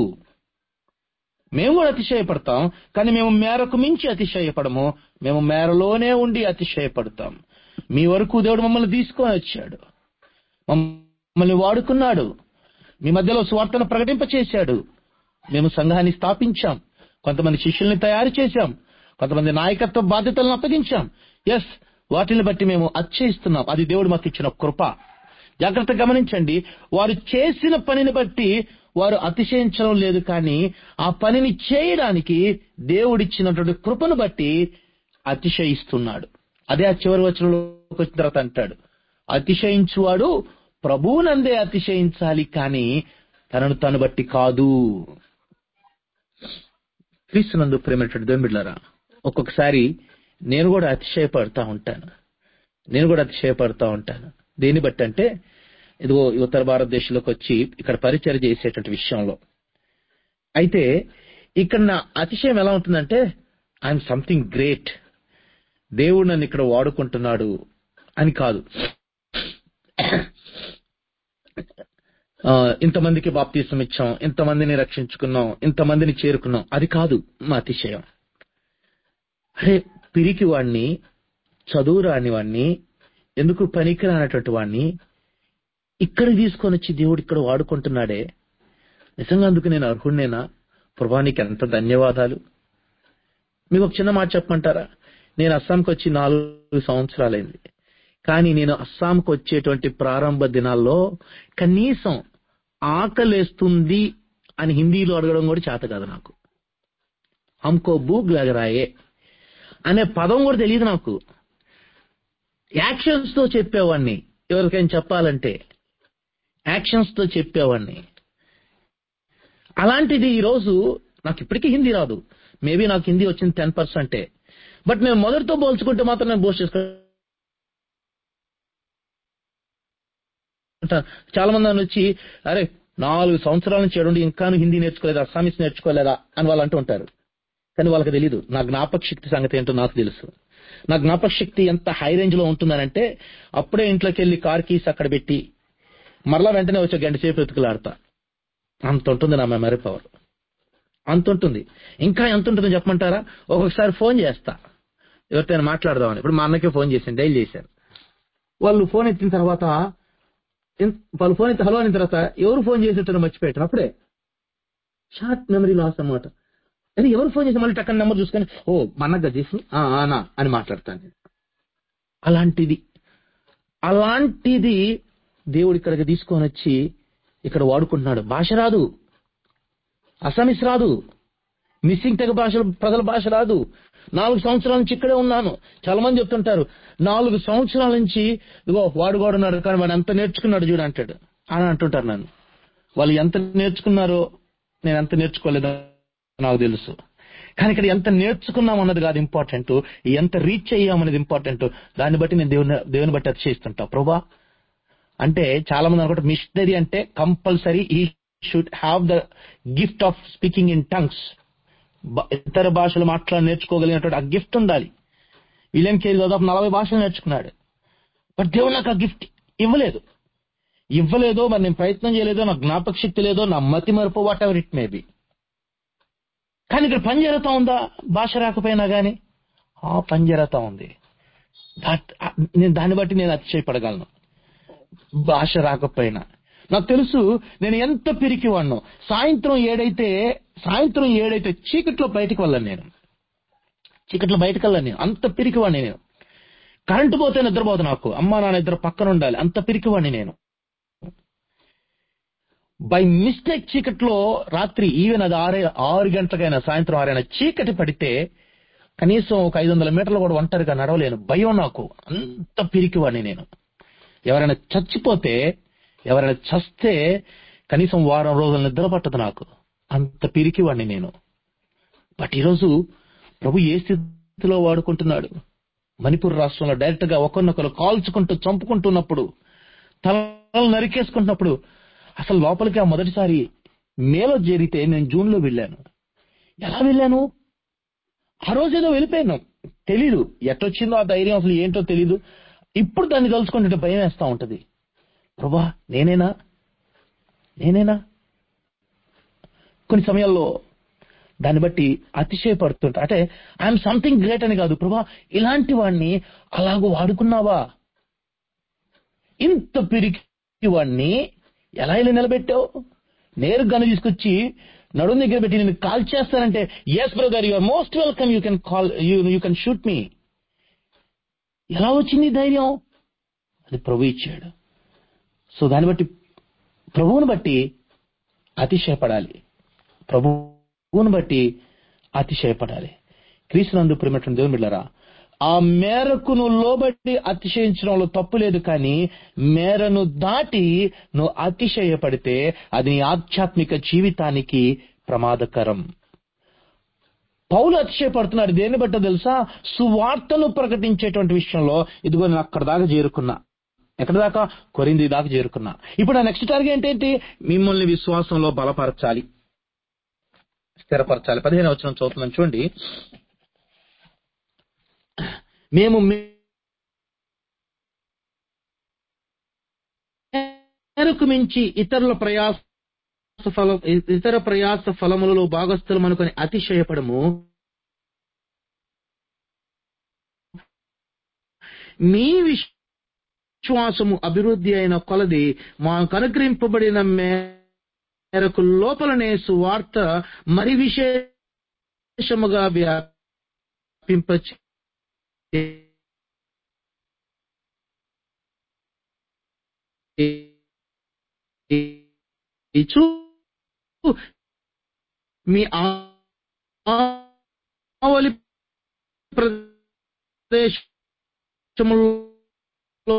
మేము కూడా అతిశయపడతాం కానీ మేము మేరకు మించి అతిశయపడము మేము మేరలోనే ఉండి అతిశయపడతాం మీ వరకు దేవుడు మమ్మల్ని తీసుకొని వచ్చాడు మమ్మల్ని వాడుకున్నాడు మీ మధ్యలో స్వార్థను ప్రకటింపచేశాడు మేము సంఘాన్ని స్థాపించాం కొంతమంది శిష్యుల్ని తయారు చేశాం కొంతమంది నాయకత్వ బాధ్యతలను అప్పగించాం ఎస్ వాటిని బట్టి మేము అచ్చయిస్తున్నాం అది దేవుడు మాకు ఇచ్చిన కృప జాగ్రత్త గమనించండి వారు చేసిన పనిని బట్టి వారు అతిశయించడం లేదు కానీ ఆ పనిని చేయడానికి దేవుడిచ్చినటువంటి కృపను బట్టి అతిశయిస్తున్నాడు అదే ఆ చివరి వచనంలోకి వచ్చిన తర్వాత అంటాడు అతిశయించువాడు ప్రభువునందే అతిశయించాలి కానీ తనను తను బట్టి కాదు క్రీస్తునందు ప్రేమైనటువంటి దేవుని ఒక్కొక్కసారి నేను కూడా అతిశయపడతా ఉంటాను నేను కూడా అతిశయపడతా ఉంటాను దేన్ని బట్టి అంటే ఇదిగో ఉత్తర భారతదేశంలోకి వచ్చి ఇక్కడ పరిచయం చేసేటువంటి విషయంలో అయితే ఇక్కడ నా అతిశయం ఎలా ఉంటుందంటే ఐఎమ్ సంథింగ్ గ్రేట్ దేవుడు నన్ను ఇక్కడ వాడుకుంటున్నాడు అని కాదు ఇంతమందికి బాప్తీసం ఇచ్చాం ఇంతమందిని రక్షించుకున్నాం ఇంతమందిని చేరుకున్నాం అది కాదు మా అతిశయం అరే పిరికి వాణ్ణి చదువు రాని వాణ్ణి ఎందుకు పనికి రానటువంటి వాణ్ణి ఇక్కడ తీసుకొని వచ్చి దేవుడు ఇక్కడ వాడుకుంటున్నాడే నిజంగా అందుకు నేను అర్హుడినేనా ప్రభానికి ఎంత ధన్యవాదాలు మీకు ఒక చిన్న మాట చెప్పమంటారా నేను అస్సాంకి వచ్చి నాలుగు సంవత్సరాలైంది కానీ నేను అస్సాంకి వచ్చేటువంటి ప్రారంభ దినాల్లో కనీసం ఆకలేస్తుంది అని హిందీలో అడగడం కూడా చేత కాదు నాకు హమ్కో భూక్ లగరాయే అనే పదం కూడా తెలియదు నాకు యాక్షన్స్ తో చెప్పేవాడిని ఎవరికైనా చెప్పాలంటే యాక్షన్స్ తో చెప్పేవాడిని అలాంటిది ఈరోజు నాకు ఇప్పటికీ హిందీ రాదు మేబీ నాకు హిందీ వచ్చింది టెన్ పర్సెంటే బట్ మేము మొదటితో పోల్చుకుంటే మాత్రం నేను బోస్ట్ చేసుకో చాలా మంది అని వచ్చి అరే నాలుగు సంవత్సరాల నుంచి ఏడుండి ఇంకా హిందీ నేర్చుకోలేదా అస్సామీస్ నేర్చుకోలేదా అని వాళ్ళు అంటూ ఉంటారు కానీ వాళ్ళకి తెలియదు నా జ్ఞాపక శక్తి సంగతి ఏంటో నాకు తెలుసు నా జ్ఞాపక శక్తి ఎంత హై రేంజ్ లో ఉంటుందనంటే అప్పుడే ఇంట్లోకి వెళ్ళి కార్ కీస్ అక్కడ పెట్టి మరలా వెంటనే వచ్చే గంట సేపు ఎతుకులాడతా అంత ఉంటుంది నా మెమరీ పవర్ అంత ఉంటుంది ఇంకా ఎంత ఉంటుందో చెప్పమంటారా ఒక్కొక్కసారి ఫోన్ చేస్తా ఎవరితోనే మాట్లాడదామని ఇప్పుడు మా అన్నకే ఫోన్ చేశాను డైల్ చేశాను వాళ్ళు ఫోన్ ఎత్తిన తర్వాత వాళ్ళు ఫోన్ ఎత్తి హలో అయిన తర్వాత ఎవరు ఫోన్ చేసేటారో మర్చిపోయారు అప్పుడే షార్ట్ మెమరీ లాస్ అన్నమాట అది ఎవరు ఫోన్ చేసి మళ్ళీ టక్కన నెంబర్ చూసుకొని ఓ మన్నగా చేసి ఆనా అని మాట్లాడతాను అలాంటిది అలాంటిది దేవుడు ఇక్కడికి తీసుకొని వచ్చి ఇక్కడ వాడుకుంటున్నాడు భాష రాదు అసమిస్ రాదు మిస్సింగ్ తెగ భాష ప్రజల భాష రాదు నాలుగు సంవత్సరాల నుంచి ఇక్కడే ఉన్నాను చాలా మంది చెప్తుంటారు నాలుగు సంవత్సరాల నుంచి ఇగో వాడు కూడా ఉన్నాడు కానీ వాడు ఎంత నేర్చుకున్నాడు చూడు అంటాడు అని అంటుంటారు నన్ను వాళ్ళు ఎంత నేర్చుకున్నారో నేను ఎంత నేర్చుకోలేదో నాకు తెలుసు కానీ ఇక్కడ ఎంత నేర్చుకున్నాం అన్నది కాదు ఇంపార్టెంట్ ఎంత రీచ్ అయ్యామన్నది ఇంపార్టెంట్ దాన్ని బట్టి నేను దేవుని దేవుని బట్టి అతిశయిస్తుంటా ప్రభా అంటే చాలా మంది అనుకుంటారు మిషనరీ అంటే compulsory he should have the gift of speaking in tongues ఇతర భాషలు మాట్లాడి నేర్చుకోగలిగినటువంటి ఆ గిఫ్ట్ ఉండాలి విలియం కేరీ దాదాపు నలభై భాషలు నేర్చుకున్నాడు బట్ దేవుడు నాకు ఆ గిఫ్ట్ ఇవ్వలేదు ఇవ్వలేదో మరి నేను ప్రయత్నం చేయలేదో నా జ్ఞాపక శక్తి లేదో నా మతి మరపు whatever it may be కానీ ఇక్కడ పని జరుగుతా ఉందా భాష రాకపోయినా గానీ ఆ పని జరుగుతా ఉంది దట్ నేను దాన్ని బట్టి నేను అతిశయపడగలను భాష రాకపోయినా నాకు తెలుసు నేను ఎంత పిరికి వాడినో సాయంత్రం ఏడైతే సాయంత్రం ఏడైతే చీకట్లో బయటకు వెళ్ళను నేను చీకట్లో బయటకు వెళ్ళను నేను అంత పిరికి వాడిని నేను కరెంటు పోతే నిద్రపోదు నాకు అమ్మా నాన్న ఇద్దరు పక్కన ఉండాలి అంత పిరికి వాడిని నేను బై మిస్టేక్ చీకట్లో రాత్రి ఈవెన్ అది ఆరే ఆరు గంటలకైనా సాయంత్రం ఆరైనా చీకటి పడితే కనీసం ఒక ఐదు వందల మీటర్లు కూడా ఒంటరిగా నడవలేను భయం నాకు అంత పిరికివాడిని నేను ఎవరైనా చచ్చిపోతే ఎవరైనా చస్తే కనీసం వారం రోజులు నిద్ర పట్టదు నాకు అంత పిరికివాడిని నేను బట్ ఈరోజు ప్రభు ఏ స్థితిలో వాడుకుంటున్నాడు మణిపూర్ రాష్ట్రంలో డైరెక్ట్ గా ఒకరినొకరు కాల్చుకుంటూ చంపుకుంటున్నప్పుడు తలలు నరికేసుకుంటున్నప్పుడు అసలు లోపలికి ఆ మొదటిసారి మేలో చేరితే నేను జూన్ లో వెళ్ళాను ఎలా వెళ్ళాను ఆ రోజేదో వెళ్ళిపోయాను తెలీదు ఎట్టొచ్చిందో ఆ ధైర్యం అసలు ఏంటో తెలీదు ఇప్పుడు దాన్ని తలుచుకుంటుంటే భయం వేస్తా ఉంటది ప్రభా నేనేనా నేనేనా కొన్ని సమయాల్లో దాన్ని బట్టి అతిశయపడుతుంటా అంటే ఐఎమ్ సంథింగ్ గ్రేట్ అని కాదు ప్రభా ఇలాంటి వాడిని అలాగూ వాడుకున్నావా ఇంత పిరికి వాడిని ఎలా ఇలా నిలబెట్టావు నేరు గన్ను తీసుకొచ్చి నడుము దగ్గర పెట్టి నేను కాల్ చేస్తానంటే yes brother you are most welcome you can call you you can shoot me ఎలా వచ్చింది ఈ ధైర్యం అది ప్రభు ఇచ్చాడు సో దాన్ని బట్టి ప్రభువుని బట్టి అతిశయపడాలి ప్రభువుని బట్టి అతిశయపడాలి క్రీస్తునందు ప్రేమటువంటి దేవుని బిడ్డలారా ఆ మేరకు నువ్వు లోబడి అతిశయించడంలో తప్పు లేదు కానీ మేరను దాటి నువ్వు అతిశయపడితే అది నీ ఆధ్యాత్మిక జీవితానికి ప్రమాదకరం పౌలు అతిశయపడుతున్నాడు దేన్ని బట్ట తెలుసా సువార్తను ప్రకటించేటువంటి విషయంలో ఇదిగో నేను అక్కడ దాకా చేరుకున్నా ఎక్కడ దాకా కొరింది దాకా చేరుకున్నా ఇప్పుడు నా నెక్స్ట్ టార్గెట్ ఏంటి మిమ్మల్ని విశ్వాసంలో బలపరచాలి స్థిరపరచాలి పదిహేను వచ్చిన చదువుతున్నాను చూడండి మేము మేరకు మించి ఇతరుల ప్రయాస ఫలం ఇతర ప్రయాస ఫలములలో భాగస్థులం అనుకుని అతిశయపడము మీ విశ్వాసము అభివృద్ధి అయిన కొలది మాకు అనుగ్రహింపబడిన మేరకు లోపలనే సువార్త మరి విశేషముగా వ్యాపింప ఇచ్చు మీ ఆవలి ప్రదేశములో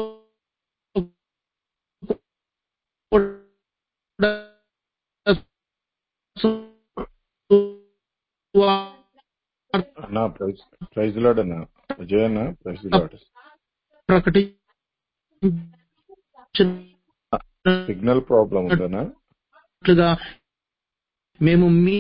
అన్న ప్రైజ్ ప్రైజ్ లాడ్ అన్న విజయ్ అన్న ప్రైజ్ లాడ్ ప్రకటి సిగ్నల్ ప్రాబ్లం ఉందన్నా ఉన్నట్లుగా మేము మీ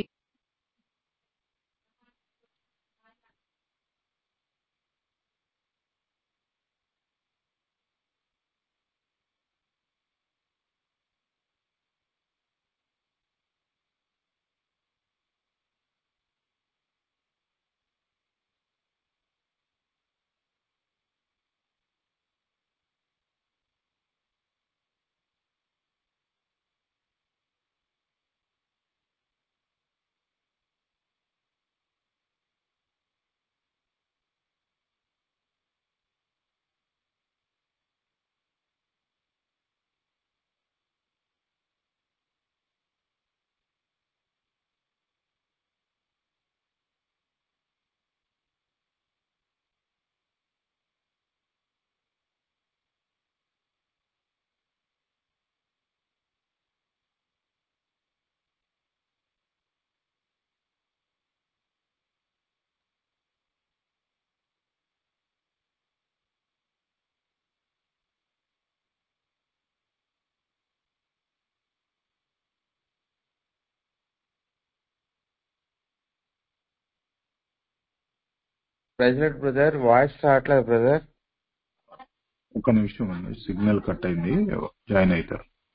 ప్రెసిడెంట్ బ్రదర్ వాయిస్ రావట్లేదు బ్రదర్ ఒక నిమిషం అన్న సిగ్నల్ కట్ అయింది జాయిన్ అవుతారు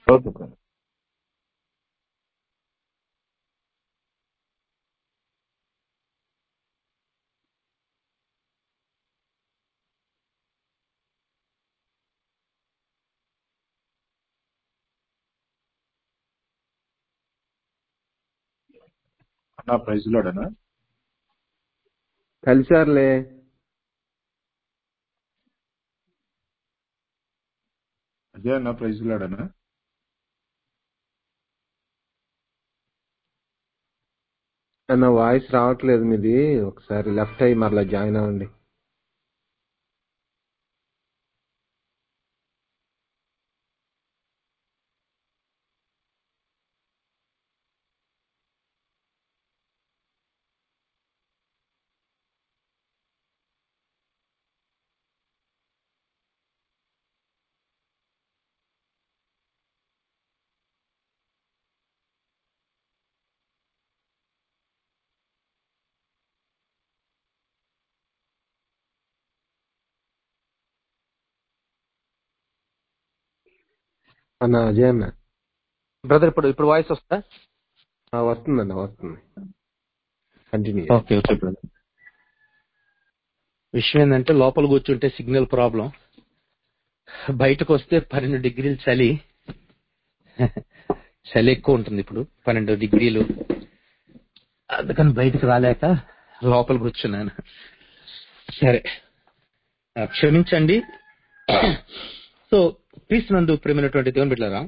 ఓకే బ్రదర్ అన్న ప్రైజ్ లోడనా కలిసారులే అజయ్ అన్న ప్రైజ్ లోడనా అన్న వాయిస్ రావట్లేదు మీది ఒకసారి లెఫ్ట్ అయ్యి మరలా జాయిన్ అవ్వండి అన్న అజయ్ అన్న బ్రదర్ ఇప్పుడు ఇప్పుడు వాయిస్ వస్తా ఆ, వస్తుందన్న వస్తుంది కంటిన్యూ ఓకే ఓకే బ్రదర్ విషయం ఏంటంటే లోపల కూర్చుంటే సిగ్నల్ ప్రాబ్లం బయటకు వస్తే పన్నెండు డిగ్రీలు చలి చలి ఎక్కువ ఉంటుంది ఇప్పుడు పన్నెండు డిగ్రీలు అందుకని బయటకు రాలేక లోపల కూర్చున్నాను సరే ఆ, క్షమించండి సో క్రీస్తునందు ప్రేమైనటువంటి దేవుని బిడ్డలారా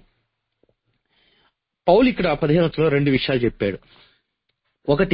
పౌలు ఇక్కడ పదిహేను వచ్చలో రెండు విషయాలు చెప్పాడు ఒకటి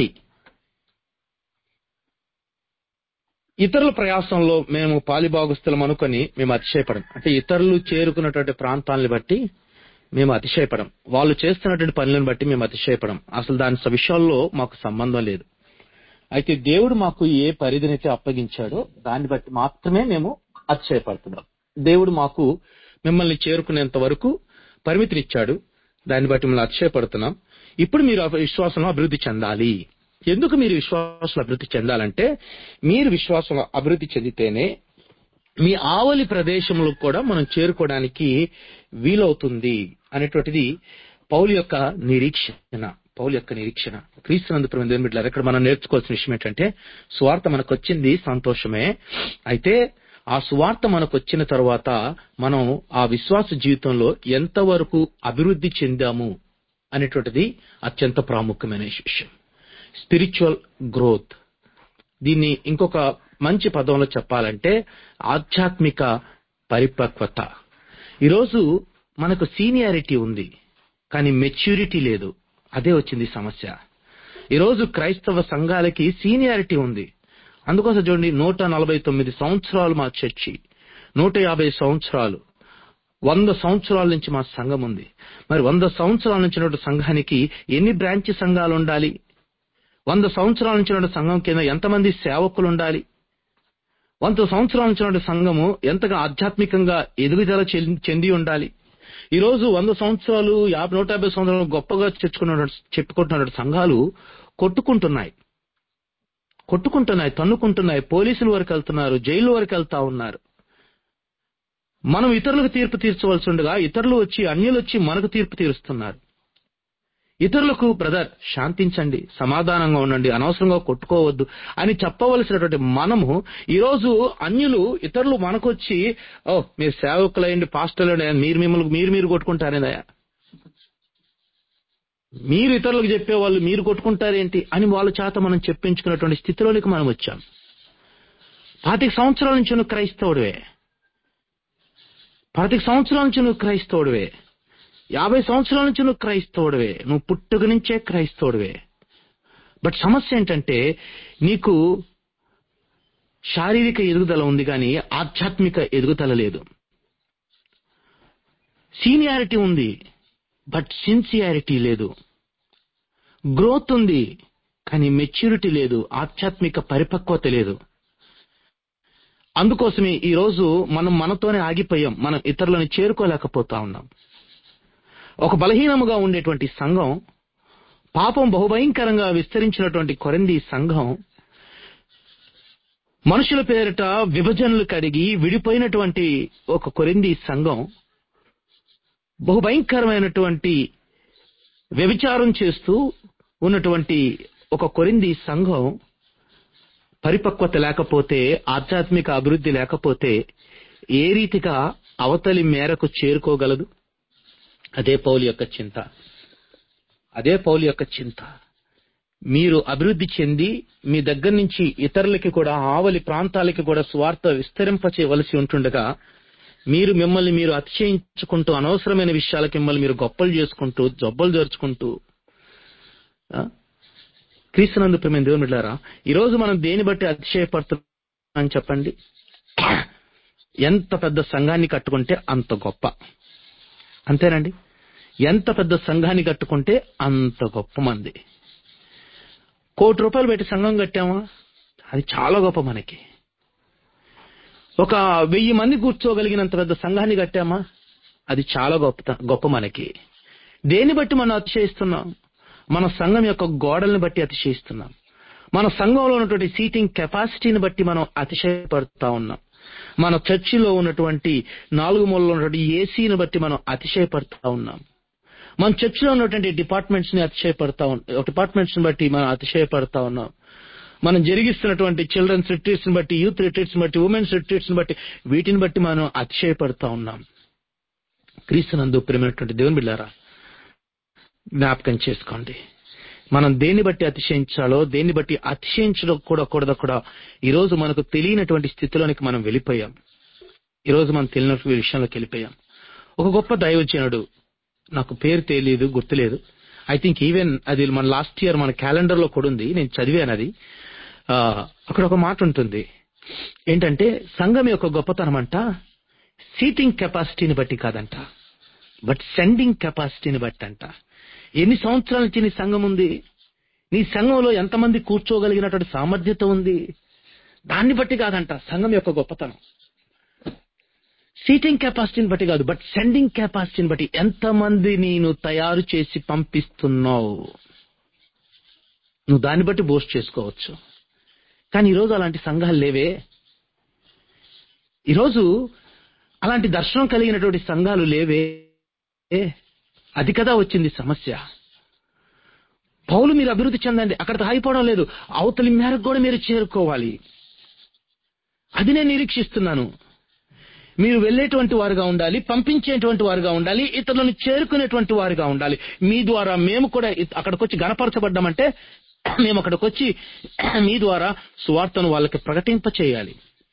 ఇతరుల ప్రయాసంలో మేము పాలిభాగస్తులం అనుకొని మేము అతిశయపడం అంటే ఇతరులు చేరుకున్నటువంటి ప్రాంతాలను బట్టి మేము అతిశయపడం వాళ్ళు చేస్తున్నటువంటి పనులను బట్టి మేము అతిశయపడం అసలు దాని స- విషయాల్లో మాకు సంబంధం లేదు అయితే దేవుడు మాకు ఏ పరిధినైతే అప్పగించాడో దాన్ని బట్టి మాత్రమే మేము అతిశయపడుతున్నాం దేవుడు మాకు మిమ్మల్ని చేరుకునేంత వరకు పరిమితినిచ్చాడు దాన్ని బట్టి మిమ్మల్ని అతిశయపడుతున్నాం ఇప్పుడు మీరు ఆ విశ్వాసంలో అభివృద్ధి చెందాలి ఎందుకు మీరు విశ్వాసంలో అభివృద్ధి చెందాలంటే మీరు విశ్వాసంలో అభివృద్ధి చెందితేనే మీ ఆవలి ప్రదేశంలో కూడా మనం చేరుకోవడానికి వీలవుతుంది అనేటువంటిది పౌలు యొక్క నిరీక్షణ పౌలు యొక్క నిరీక్షణ క్రీస్తునందు ప్రేమ దేవుని బిడ్డలారా, ఇక్కడ మనం నేర్చుకోవాల్సిన విషయం ఏంటంటే సువార్త మనకు వచ్చింది సంతోషమే అయితే ఆ సువార్త మనకు వచ్చిన తర్వాత మనం ఆ విశ్వాస జీవితంలో ఎంతవరకు అభివృద్ధి చెందాము అనేటువంటిది అత్యంత ప్రాముఖ్యమైన విషయం స్పిరిచువల్ గ్రోత్ దీన్ని ఇంకొక మంచి పదంలో చెప్పాలంటే ఆధ్యాత్మిక పరిపక్వత ఈరోజు మనకు సీనియారిటీ ఉంది కానీ మెచ్యూరిటీ లేదు అదే వచ్చింది సమస్య ఈరోజు క్రైస్తవ సంఘాలకి సీనియారిటీ ఉంది అందుకోసం చూడండి నూట నలభై తొమ్మిది సంవత్సరాలు మా చర్చి నూట యాభై సంవత్సరాలు వంద సంవత్సరాల నుంచి మా సంఘం ఉంది మరి వంద సంవత్సరాల నుంచి ఉన్నటువంటి సంఘానికి ఎన్ని బ్రాంచ్ సంఘాలు ఉండాలి వంద సంవత్సరాల నుంచి ఉన్న సంఘం కింద ఎంతమంది సేవకులు ఉండాలి వంద సంవత్సరాల నుంచి ఉన్న సంఘము ఎంతగా ఆధ్యాత్మికంగా ఎదుగుదల చెంది- చెంది ఉండాలి ఈ రోజు వంద సంవత్సరాలు యాభై నూట యాభై సంవత్సరాలు గొప్పగా చెప్పుకున్న చెప్పుకుంటున్న సంఘాలు కొట్టుకుంటున్నాయి కొట్టుకుంటున్నాయి తన్నుకుంటున్నాయి పోలీసుల వరకు వెళ్తున్నారు జైలు వరకు వెళ్తా ఉన్నారు మనం ఇతరులకు తీర్పు తీర్చవలసి ఉండగా ఇతరులు వచ్చి అన్యులు వచ్చి మనకు తీర్పు తీరుస్తున్నారు ఇతరులకు బ్రదర్ శాంతించండి సమాధానంగా ఉండండి అనవసరంగా కొట్టుకోవద్దు అని చెప్పవలసినటువంటి మనము ఈరోజు అన్యులు ఇతరులు మనకొచ్చి ఓ మీరు సేవకులైండి పాస్టర్లు మీరు మిమ్మల్ని మీరు మీరు కొట్టుకుంటారేదయా మీరు ఇతరులకు చెప్పేవాళ్ళు మీరు కొట్టుకుంటారేంటి అని వాళ్ళ చేత మనం చెప్పించుకున్నటువంటి స్థితిలోనికి మనం వచ్చాం పాతిక సంవత్సరాల నుంచి నువ్వు క్రైస్తవుడివే పాతిక సంవత్సరాల నుంచి నువ్వు క్రైస్తవుడివే యాభై సంవత్సరాల నుంచి నువ్వు క్రైస్తవుడివే నువ్వు పుట్టుక నుంచే క్రైస్తవుడివే బట్ సమస్య ఏంటంటే నీకు శారీరక ఎదుగుదల ఉంది కానీ ఆధ్యాత్మిక ఎదుగుదల లేదు సీనియారిటీ ఉంది బట్ సిన్సియారిటీ లేదు గ్రోత్ ఉంది కానీ మెచ్యూరిటీ లేదు ఆధ్యాత్మిక పరిపక్వత లేదు అందుకోసమే ఈ రోజు మనం మనతోనే ఆగిపోయాం మనం ఇతరులను చేరుకోలేకపోతా ఉన్నాం ఒక బలహీనముగా ఉండేటువంటి సంఘం పాపం బహుభయంకరంగా విస్తరించినటువంటి కొరంది సంఘం మనుషుల పేరిట విభజనలు కడిగి విడిపోయినటువంటి ఒక కొరింది సంఘం బహుభయంకరమైనటువంటి వ్యభిచారం చేస్తూ ఉన్నటువంటి ఒక కొరింది సంఘం పరిపక్వత లేకపోతే ఆధ్యాత్మిక అభివృద్ధి లేకపోతే ఏ రీతిగా అవతలి మేరకు చేరుకోగలదు అదే పౌలు యొక్క చింత అదే పౌలు యొక్క చింత మీరు అభివృద్ధి చెంది మీ దగ్గర నుంచి ఇతరులకి కూడా ఆవలి ప్రాంతాలకి కూడా స్వార్థ విస్తరింప చేయవలసి ఉంటుండగా మీరు మిమ్మల్ని మీరు అతిశయించుకుంటూ అనవసరమైన విషయాలకి మిమ్మల్ని మీరు గొప్పలు చేసుకుంటూ జబ్బలు జరుచుకుంటూ ఆ? క్రీస్తునందు ప్రేమ దేవుని బిడ్డారా ఈరోజు మనం దేని బట్టి అతిశయపడుతున్నాం చెప్పండి ఎంత పెద్ద సంఘాన్ని కట్టుకుంటే అంత గొప్ప అంతేనండి ఎంత పెద్ద సంఘాన్ని కట్టుకుంటే అంత గొప్ప మంది కోటి రూపాయలు పెట్టి సంఘం కట్టామా అది చాలా గొప్ప మనకి ఒక వెయ్యి మంది కూర్చోగలిగినంత పెద్ద సంఘాన్ని కట్టామా అది చాలా గొప్ప గొప్ప మనకి దేన్ని బట్టి మనం అతిశయిస్తున్నాం మన సంఘం యొక్క గోడల్ని బట్టి అతిశయిస్తున్నాం మన సంఘంలో ఉన్నటువంటి సీటింగ్ కెపాసిటీని బట్టి మనం అతిశయపడుతా ఉన్నాం మన చర్చిలో ఉన్నటువంటి నాలుగు మూలలో ఉన్నటువంటి ఏసీని బట్టి మనం అతిశయపడుతా ఉన్నాం మన చర్చిలో ఉన్నటువంటి డిపార్ట్మెంట్స్ ని అతిశయపడతా ఉన్నాం డిపార్ట్మెంట్స్ ని బట్టి మనం అతిశయపడతా ఉన్నాం మనం జరిగిస్తున్నటువంటి చిల్డ్రన్స్ రిట్రీట్స్ ని బట్టి యూత్ రిట్రీట్స్ ని బట్టి ఉమెన్స్ రిట్రీట్స్ ని బట్టి వీటిని బట్టి మనం అతిశయపడతా ఉన్నాం క్రీస్తునందు ప్రేమైనటువంటి దేవుని బిళ్ళారా జ్ఞాపకం చేసుకోండి మనం దేన్ని బట్టి అతిశయించాలో దేన్ని బట్టి అతిశయించడం కూడా కూడదో కూడా ఈ రోజు మనకు తెలియనటువంటి స్థితిలోనికి మనం వెళ్ళిపోయాం ఈ రోజు మనం తెలియనటువంటి విషయంలోకి వెళ్ళిపోయాం ఒక గొప్ప దైవజనుడు నాకు పేరు తెలియదు గుర్తులేదు ఐ థింక్ ఈవెన్ అది మన లాస్ట్ ఇయర్ మన క్యాలెండర్ లో కూడా ఉంది నేను చదివాను అది ఆ, అక్కడ ఒక మాట ఉంటుంది ఏంటంటే సంఘం యొక్క గొప్పతనం అంట సీటింగ్ కెపాసిటీని బట్టి కాదంట బట్ సెండింగ్ కెపాసిటీని బట్టి అంట ఎన్ని సంవత్సరాల నుంచి నీ సంఘం ఉంది నీ సంఘంలో ఎంతమంది కూర్చోగలిగినటువంటి సామర్థ్యత ఉంది దాన్ని బట్టి కాదంట సంఘం యొక్క గొప్పతనం సీటింగ్ కెపాసిటీని బట్టి కాదు బట్ సెండింగ్ కెపాసిటీని బట్టి ఎంతమంది నేను తయారు చేసి పంపిస్తున్నావు నువ్వు దాన్ని బట్టి బోస్ట్ చేసుకోవచ్చు కానీ ఈరోజు అలాంటి సంఘాలు లేవే ఈరోజు అలాంటి దర్శనం కలిగినటువంటి సంఘాలు లేవే అది కదా వచ్చింది సమస్య పౌలు మీరు అభివృద్ధి చెందండి అక్కడ ఆగిపోవడం లేదు అవతలి మేరకు కూడా మీరు చేరుకోవాలి అది నేను నిరీక్షిస్తున్నాను మీరు వెళ్ళేటువంటి వారుగా ఉండాలి పంపించేటువంటి వారుగా ఉండాలి ఇతరులను చేరుకునేటువంటి వారుగా ఉండాలి మీ ద్వారా మేము కూడా ఇ- అక్కడికి వచ్చి గణపరచబడ్డామంటే మేము అక్కడికి వచ్చి మీ ద్వారా సువార్తను వాళ్ళకి ప్రకటింప చేయాలి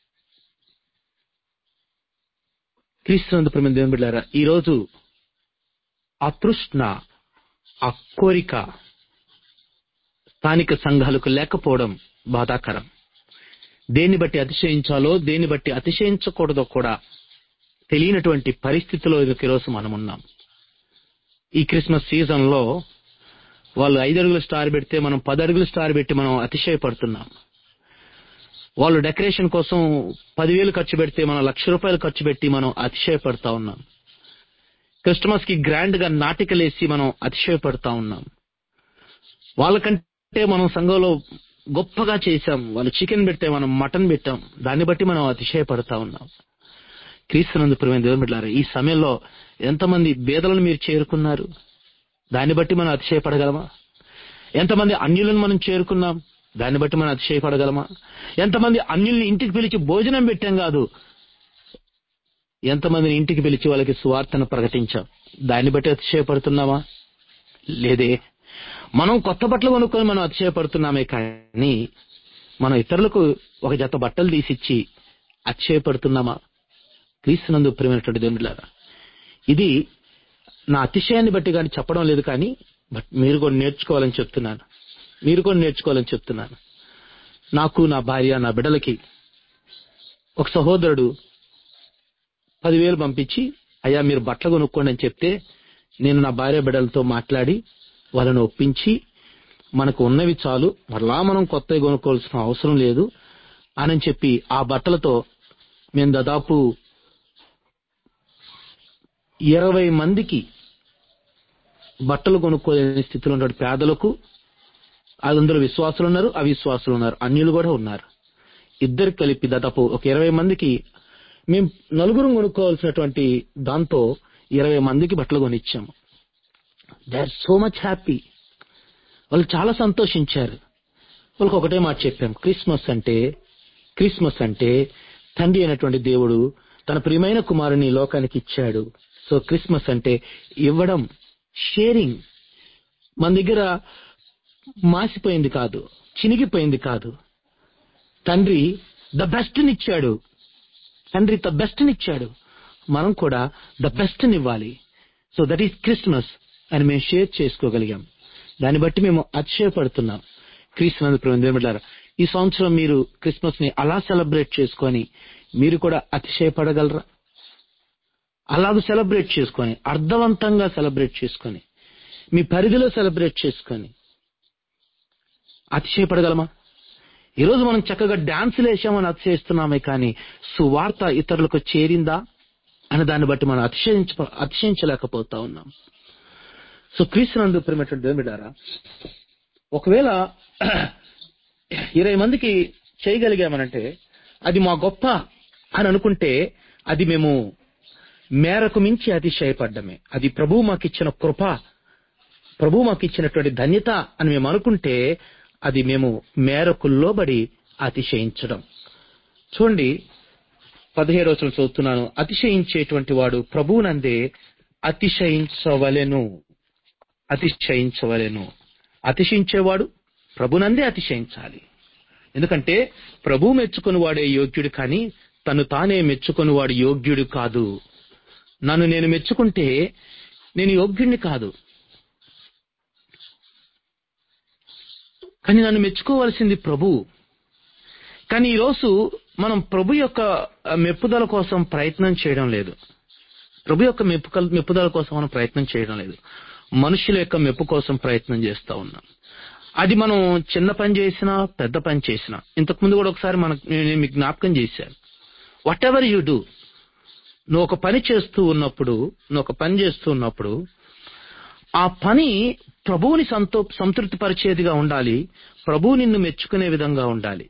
క్రీస్తునందు ప్రేమ దేవుని బిడ్డారా ఈరోజు ఆ తృష్ణ ఆ కోరిక స్థానిక సంఘాలకు లేకపోవడం బాధాకరం దేన్ని బట్టి అతిశయించాలో దేన్ని బట్టి అతిశయించకూడదో కూడా తెలియనటువంటి పరిస్థితిలో ఈరోజు మనం ఉన్నాం ఈ క్రిస్మస్ సీజన్ లో వాళ్ళు ఐదు అడుగుల స్టార్ పెడితే మనం పది అడుగుల స్టార్ పెట్టి మనం అతిశయపడుతున్నాం వాళ్ళు డెకరేషన్ కోసం పదివేలు ఖర్చు పెడితే మనం లక్ష రూపాయలు ఖర్చు పెట్టి మనం అతిశయపడతా ఉన్నాం క్రిస్టమస్ కి గ్రాండ్ గా నాటికలేసి మనం అతిశయపడతా ఉన్నాం వాళ్ళకంటే మనం సంఘంలో గొప్పగా చేశాం వాళ్ళు చికెన్ పెడితే మనం మటన్ పెట్టాం దాన్ని బట్టి మనం అతిశయపడతా ఉన్నాం క్రీస్తునందు ప్రియమైన దేవుని బిడ్డలారా ఈ సమయంలో ఎంతమంది బేదలను మీరు చేరుకున్నారు దాన్ని బట్టి మనం అతిశయపడగలమా ఎంతమంది అన్యులను మనం చేరుకున్నాం దాన్ని బట్టి మనం అతిశయపడగలమా ఎంతమంది అన్యుల్ని ఇంటికి పిలిచి భోజనం పెట్టాం కాదు ఎంతమందిని ఇంటికి పిలిచి వాళ్ళకి సువార్తను ప్రకటించాం దాన్ని బట్టి అతిశయపడుతున్నామా లేదే మనం కొత్త బట్టలు కొనుక్కొని మనం అతిశయపడుతున్నామే కానీ మనం ఇతరులకు ఒక జత బట్టలు తీసిచ్చి అతిశయపడుతున్నామా క్రీస్తునందు ప్రేమైనటువంటి దేవునిలారా ఇది నా అతిశయాన్ని బట్టి కానీ చెప్పడం లేదు కానీ బట్ మీరు కూడా నేర్చుకోవాలని చెప్తున్నాను మీరు కూడా నేర్చుకోవాలని చెప్తున్నాను నాకు నా భార్య నా బిడ్డలకి ఒక సహోదరుడు పదివేలు పంపించి అయ్యా మీరు బట్టలు కొనుక్కోండి అని చెప్తే నేను నా భార్య బిడ్డలతో మాట్లాడి వాళ్ళని ఒప్పించి మనకు ఉన్నవి చాలు మరలా మనం కొత్తవి కొనుక్కోవాల్సిన అవసరం లేదు అని చెప్పి ఆ బట్టలతో మేము దాదాపు ఇరవై మందికి బట్టలు కొనుక్కోలేని స్థితిలో ఉన్న పేదలకు అందులో విశ్వాసులు ఉన్నారు అవిశ్వాసులు ఉన్నారు అన్యులు కూడా ఉన్నారు ఇద్దరు కలిపి దాదాపు ఒక ఇరవై మందికి మేము నలుగురు కొనుక్కోవాల్సినటువంటి దాంతో ఇరవై మందికి బట్టలు కొనిచ్చాము they are so much happy వాళ్ళు చాలా సంతోషించారు వాళ్ళకి ఒకటే మాట చెప్పాం క్రిస్మస్ అంటే క్రిస్మస్ అంటే తండ్రి అయినటువంటి దేవుడు తన ప్రియమైన కుమారుని ఈ లోకానికి ఇచ్చాడు సో క్రిస్మస్ అంటే ఇవ్వడం షేరింగ్ మన దగ్గర మాసిపోయింది కాదు చినిగిపోయింది కాదు తండ్రి ద బెస్ట్ నిచ్చాడు తండ్రి ద బెస్ట్ నిచ్చాడు మనం కూడా ద బెస్ట్ ఇవ్వాలి సో దట్ ఈస్ క్రిస్మస్ అని మేము షేర్ చేసుకోగలిగాం దాన్ని బట్టి మేము అతిశయపడుతున్నాం క్రీస్తునందు ప్రేమిలారా ఈ సంవత్సరం మీరు క్రిస్మస్ ని అలా సెలబ్రేట్ చేసుకొని మీరు కూడా అతిశయపడగలరా అలాగ సెలబ్రేట్ చేసుకొని అర్థవంతంగా సెలబ్రేట్ చేసుకొని మీ పరిధిలో సెలబ్రేట్ చేసుకొని అతిశయపడగలమా ఈరోజు మనం చక్కగా డాన్సులు వేసామని అతిశయిస్తున్నామే కానీ సువార్త ఇతరులకు చేరిందా అనే దాన్ని బట్టి మనం అతిశయించ అతిశయించలేకపోతా ఉన్నాం సో క్రీస్తునందు ప్రేమటువంటి దేవుడారా ఒకవేళ ఇరవై మందికి చేయగలిగామనంటే అది మా గొప్ప అని అనుకుంటే అది మేము మేరకు మించి అతిశయపడ్డమే అది ప్రభు మాకు ఇచ్చిన కృప ప్రభు మాకు ఇచ్చినటువంటి ధన్యత అని మేము అనుకుంటే అది మేము మేరకు లోబడి అతిశయించడం చూడండి పదిహేడు రోజులు చదువుతున్నాను అతిశయించేటువంటి వాడు ప్రభువునందే అతిశయించవలెను అతిశయించవలెను అతిశయించేవాడు ప్రభునందే అతిశయించాలి ఎందుకంటే ప్రభు మెచ్చుకుని వాడే యోగ్యుడు కానీ తను తానే మెచ్చుకుని వాడు యోగ్యుడు కాదు నన్ను నేను మెచ్చుకుంటే నేను యోగ్యుడిని కాదు కానీ నన్ను మెచ్చుకోవాల్సింది ప్రభు కానీ ఈరోజు మనం ప్రభు యొక్క మెప్పుదల కోసం ప్రయత్నం చేయడం లేదు ప్రభు యొక్క మెప్పు మెప్పుదల కోసం మనం ప్రయత్నం చేయడం లేదు మనుషుల యొక్క మెప్పు కోసం ప్రయత్నం చేస్తా ఉన్నాం అది మనం చిన్న పని చేసినా పెద్ద పని చేసినా ఇంతకుముందు కూడా ఒకసారి మనకు నేను మీకు జ్ఞాపకం చేశాను వాట్ ఎవర్ యూ డూ నువ్వు ఒక పని చేస్తూ ఉన్నప్పుడు నువ్వు ఒక పని చేస్తూ ఉన్నప్పుడు ఆ పని ప్రభువుని సంతో సంతృప్తి పరిచేదిగా ఉండాలి ప్రభువు నిన్ను మెచ్చుకునే విధంగా ఉండాలి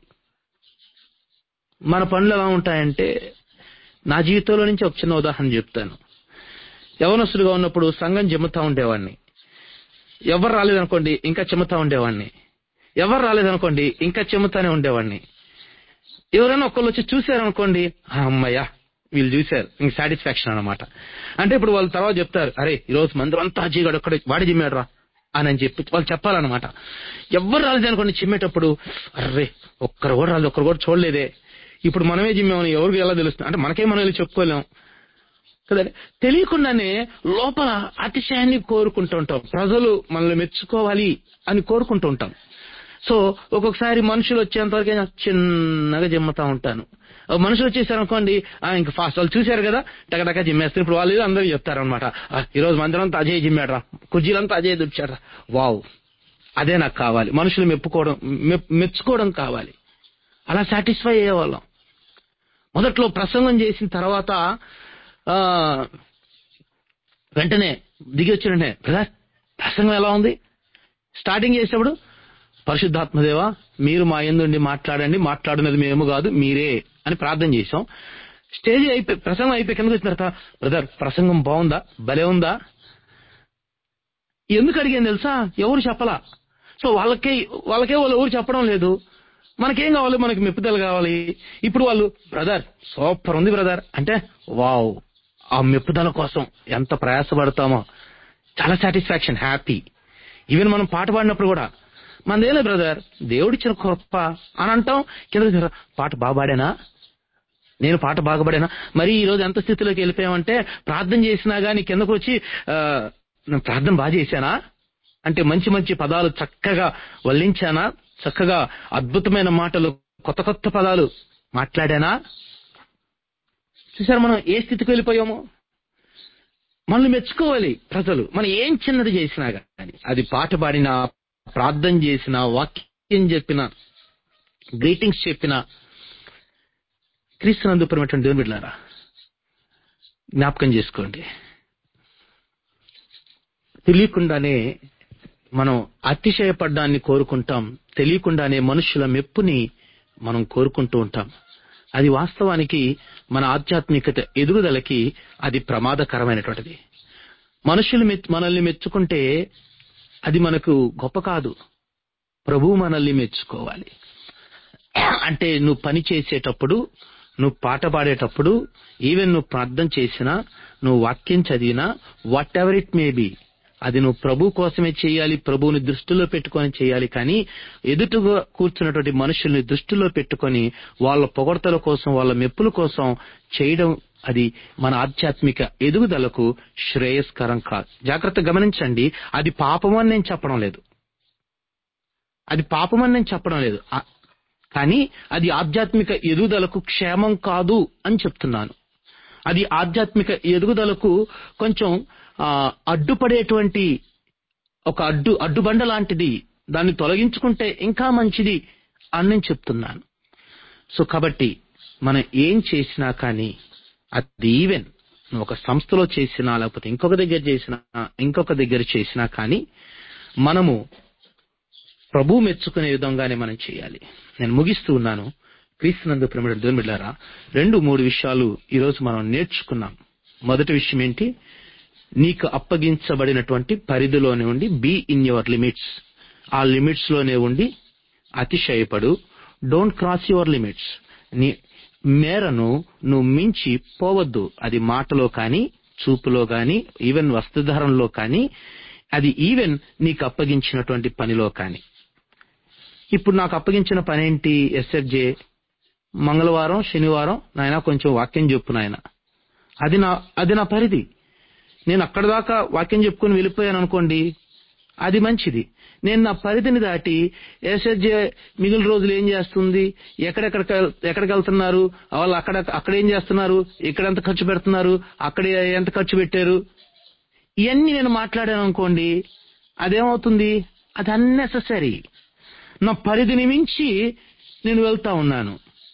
మన పనులు ఎలా ఉంటాయంటే నా జీవితంలో నుంచి ఒక చిన్న ఉదాహరణ చెప్తాను యవనస్తుడిగా ఉన్నప్పుడు సంఘం జమ్ముతా ఉండేవాడిని ఎవరు రాలేదనుకోండి ఇంకా చెమ్ముతా ఉండేవాడిని ఎవరు రాలేదనుకోండి ఇంకా చెమ్ముతానే ఉండేవాడిని ఎవరైనా ఒకళ్ళు వచ్చి చూశారనుకోండి "ఆ, అమ్మయ్యా వీళ్ళు చూశారు ఇంక సాటిస్ఫాక్షన్ అన్నమాట అంటే ఇప్పుడు వాళ్ళు తర్వాత చెప్తారు అరే ఈ రోజు మందిరం అంతా అజీగాడు ఒక్కడ వాడి జిమ్మాడు రా అని అని చెప్పి వాళ్ళు చెప్పాలన్నమాట ఎవరు రాలేదు అనుకోండి చిమ్మేటప్పుడు అర్రే ఒక్కరు కూడా రాలేదు ఒక్కరు కూడా చూడలేదే ఇప్పుడు మనమే జిమ్మామని ఎవరికి ఎలా తెలుస్తుంది అంటే మనకే మనం వెళ్ళి చెప్పుకోలేం కదా తెలియకుండానే లోపల అతిశయాన్ని కోరుకుంటూ ఉంటాం ప్రజలు మనల్ని మెచ్చుకోవాలి అని కోరుకుంటూ ఉంటాం సో ఒక్కొక్కసారి మనుషులు వచ్చేంత వరకు నేను చిన్నగా జిమ్ముతా ఉంటాను ఓ మనుషులు వచ్చేసారు అనుకోండి ఆ, ఇంకా ఫాస్ట్ వాళ్ళు చూశారు కదా టకటక జిమ్మేస్తారు ఇప్పుడు వాళ్ళు అందరూ చెప్తారు అనమాట ఈ రోజు మందిరంతా అజయ్ జిమ్మాడరా కుర్జీలంతా అజయ్ దుడిచాడరా వావ్ అదే నాకు కావాలి మనుషులు మెప్పుకోవడం మెప్- మెచ్చుకోవడం కావాలి అలా సాటిస్ఫై అయ్యేవాళ్ళం మొదట్లో ప్రసంగం చేసిన తర్వాత ఆ వెంటనే దిగి వచ్చిన వెంటనే బ్రదర్ ప్రసంగం ఎలా ఉంది స్టార్టింగ్ చేసేటప్పుడు పరిశుద్ధాత్మదేవ మీరు మా ఎందుండి మాట్లాడండి మాట్లాడినది మేము కాదు మీరే అని ప్రార్థన చేశాం స్టేజ్ అయిపోయి ప్రసంగం అయిపోయి కిందకి వచ్చిన తర్వాత బ్రదర్ ప్రసంగం బాగుందా భలే ఉందా ఎందుకు అడిగాను తెలుసా ఎవరు చెప్పలా సో వాళ్ళకే వాళ్ళకే వాళ్ళు ఎవరు చెప్పడం లేదు మనకేం కావాలి మనకి మెప్పుదల కావాలి ఇప్పుడు వాళ్ళు బ్రదర్ సూపర్ ఉంది బ్రదర్ అంటే వావ్ ఆ మెప్పుదల కోసం ఎంత ప్రయాసపడతామో చాలా సాటిస్ఫాక్షన్ హ్యాపీ ఈవెన్ మనం పాట పాడినప్పుడు కూడా మనదేలే బ్రదర్ దేవుడిచ్చిన కృప అని అంటాం కింద పాట బాగా పాడానా నేను పాట బాగా పాడానా మరి ఈ రోజు ఎంత స్థితిలోకి వెళ్ళిపోయామంటే ప్రార్థన చేసినా గానీ కిందకు వచ్చి ఆ, నేను ప్రార్థన బాగా చేశానా అంటే మంచి మంచి పదాలు చక్కగా వల్లించానా చక్కగా అద్భుతమైన మాటలు కొత్త కొత్త పదాలు మాట్లాడానా చూసారు మనం ఏ స్థితికి వెళ్ళిపోయామో మనల్ని మెచ్చుకోవాలి ప్రజలు మనం ఏం చిన్నది చేసినా కానీ అది పాట పాడినా ప్రార్థన చేసిన వాక్యం చెప్పిన గ్రీటింగ్స్ చెప్పిన క్రీస్తునందు ప్రేమటువంటి దేవుని బిడ్డలారా జ్ఞాపకం చేసుకోండి తెలియకుండానే మనం అతిశయపడ్డాన్ని కోరుకుంటాం తెలియకుండానే మనుషుల మెప్పుని మనం కోరుకుంటూ ఉంటాం అది వాస్తవానికి మన ఆధ్యాత్మికత ఎదుగుదలకి అది ప్రమాదకరమైనటువంటిది మనుషులు మెచ్- మనల్ని మెచ్చుకుంటే అది మనకు గొప్ప కాదు ప్రభువు మనల్ని మెచ్చుకోవాలి అంటే నువ్వు పని చేసేటప్పుడు నువ్వు పాట పాడేటప్పుడు ఈవెన్ నువ్వు ప్రార్థన చేసినా నువ్వు వాక్యం చదివినా whatever it may be అది నువ్వు ప్రభు కోసమే చేయాలి ప్రభువుని దృష్టిలో పెట్టుకొని చేయాలి కానీ ఎదుటిగా కూర్చున్నటువంటి మనుషుల్ని దృష్టిలో పెట్టుకొని వాళ్ళ పొగడతల కోసం వాళ్ళ మెప్పుల కోసం చేయడం అది మన ఆధ్యాత్మిక ఎదుగుదలకు శ్రేయస్కరం కాదు జాగ్రత్త గమనించండి అది పాపమని నేను చెప్పడం లేదు అది పాపమని నేను చెప్పడం లేదు ఆ- కానీ అది ఆధ్యాత్మిక ఎదుగుదలకు క్షేమం కాదు అని చెప్తున్నాను అది ఆధ్యాత్మిక ఎదుగుదలకు కొంచెం ఆ, అడ్డుపడేటువంటి ఒక అడ్డు అడ్డుబండ లాంటిది దాన్ని తొలగించుకుంటే ఇంకా మంచిది అని నేను చెప్తున్నాను సో కాబట్టి మనం ఏం చేసినా కానీ అది ఈవెన్ నువ్వు ఒక సంస్థలో చేసినా లేకపోతే ఇంకొక దగ్గర చేసినా ఇంకొక దగ్గర చేసినా కానీ మనము ప్రభు మెచ్చుకునే విధంగానే మనం చేయాలి నేను ముగిస్తూ ఉన్నాను క్రీస్తునందు ప్రేమ దేవుని బిడ్డారా రెండు మూడు విషయాలు ఈరోజు మనం నేర్చుకున్నాం మొదటి విషయం ఏంటి నీకు అప్పగించబడినటువంటి పరిధిలోనే ఉండి బీ ఇన్ యువర్ లిమిట్స్ ఆ లిమిట్స్ లోనే ఉండి అతిశయపడు డోంట్ క్రాస్ యువర్ లిమిట్స్ నీ మేరను నువ్వు మించి పోవద్దు అది మాటలో కానీ చూపులో కానీ ఈవెన్ వస్త్రధారంలో కానీ అది ఈవెన్ నీకు అప్పగించినటువంటి పనిలో కానీ ఇప్పుడు నాకు అప్పగించిన పని ఏంటి ఎస్ఎఫ్జే మంగళవారం శనివారం నాయన కొంచెం వాక్యం చెప్పు నాయన అది నా అది నా పరిధి నేను అక్కడ దాకా వాక్యం చెప్పుకొని వెళ్ళిపోయాను అనుకోండి అది మంచిది నేను నా పరిధిని దాటి ఎస్ఎస్జే మిగిలిన రోజులు ఏం చేస్తుంది ఎక్కడెక్కడ ఎక్కడికి వెళ్తున్నారు వాళ్ళు అక్కడ అక్కడ ఏం చేస్తున్నారు ఇక్కడ ఎంత ఖర్చు పెడుతున్నారు అక్కడ ఎంత ఖర్చు పెట్టారు ఇవన్నీ నేను మాట్లాడాను అనుకోండి అదేమవుతుంది అది అన్నెసెసరీ నా పరిధిని మించి నేను వెళ్తా ఉన్నాను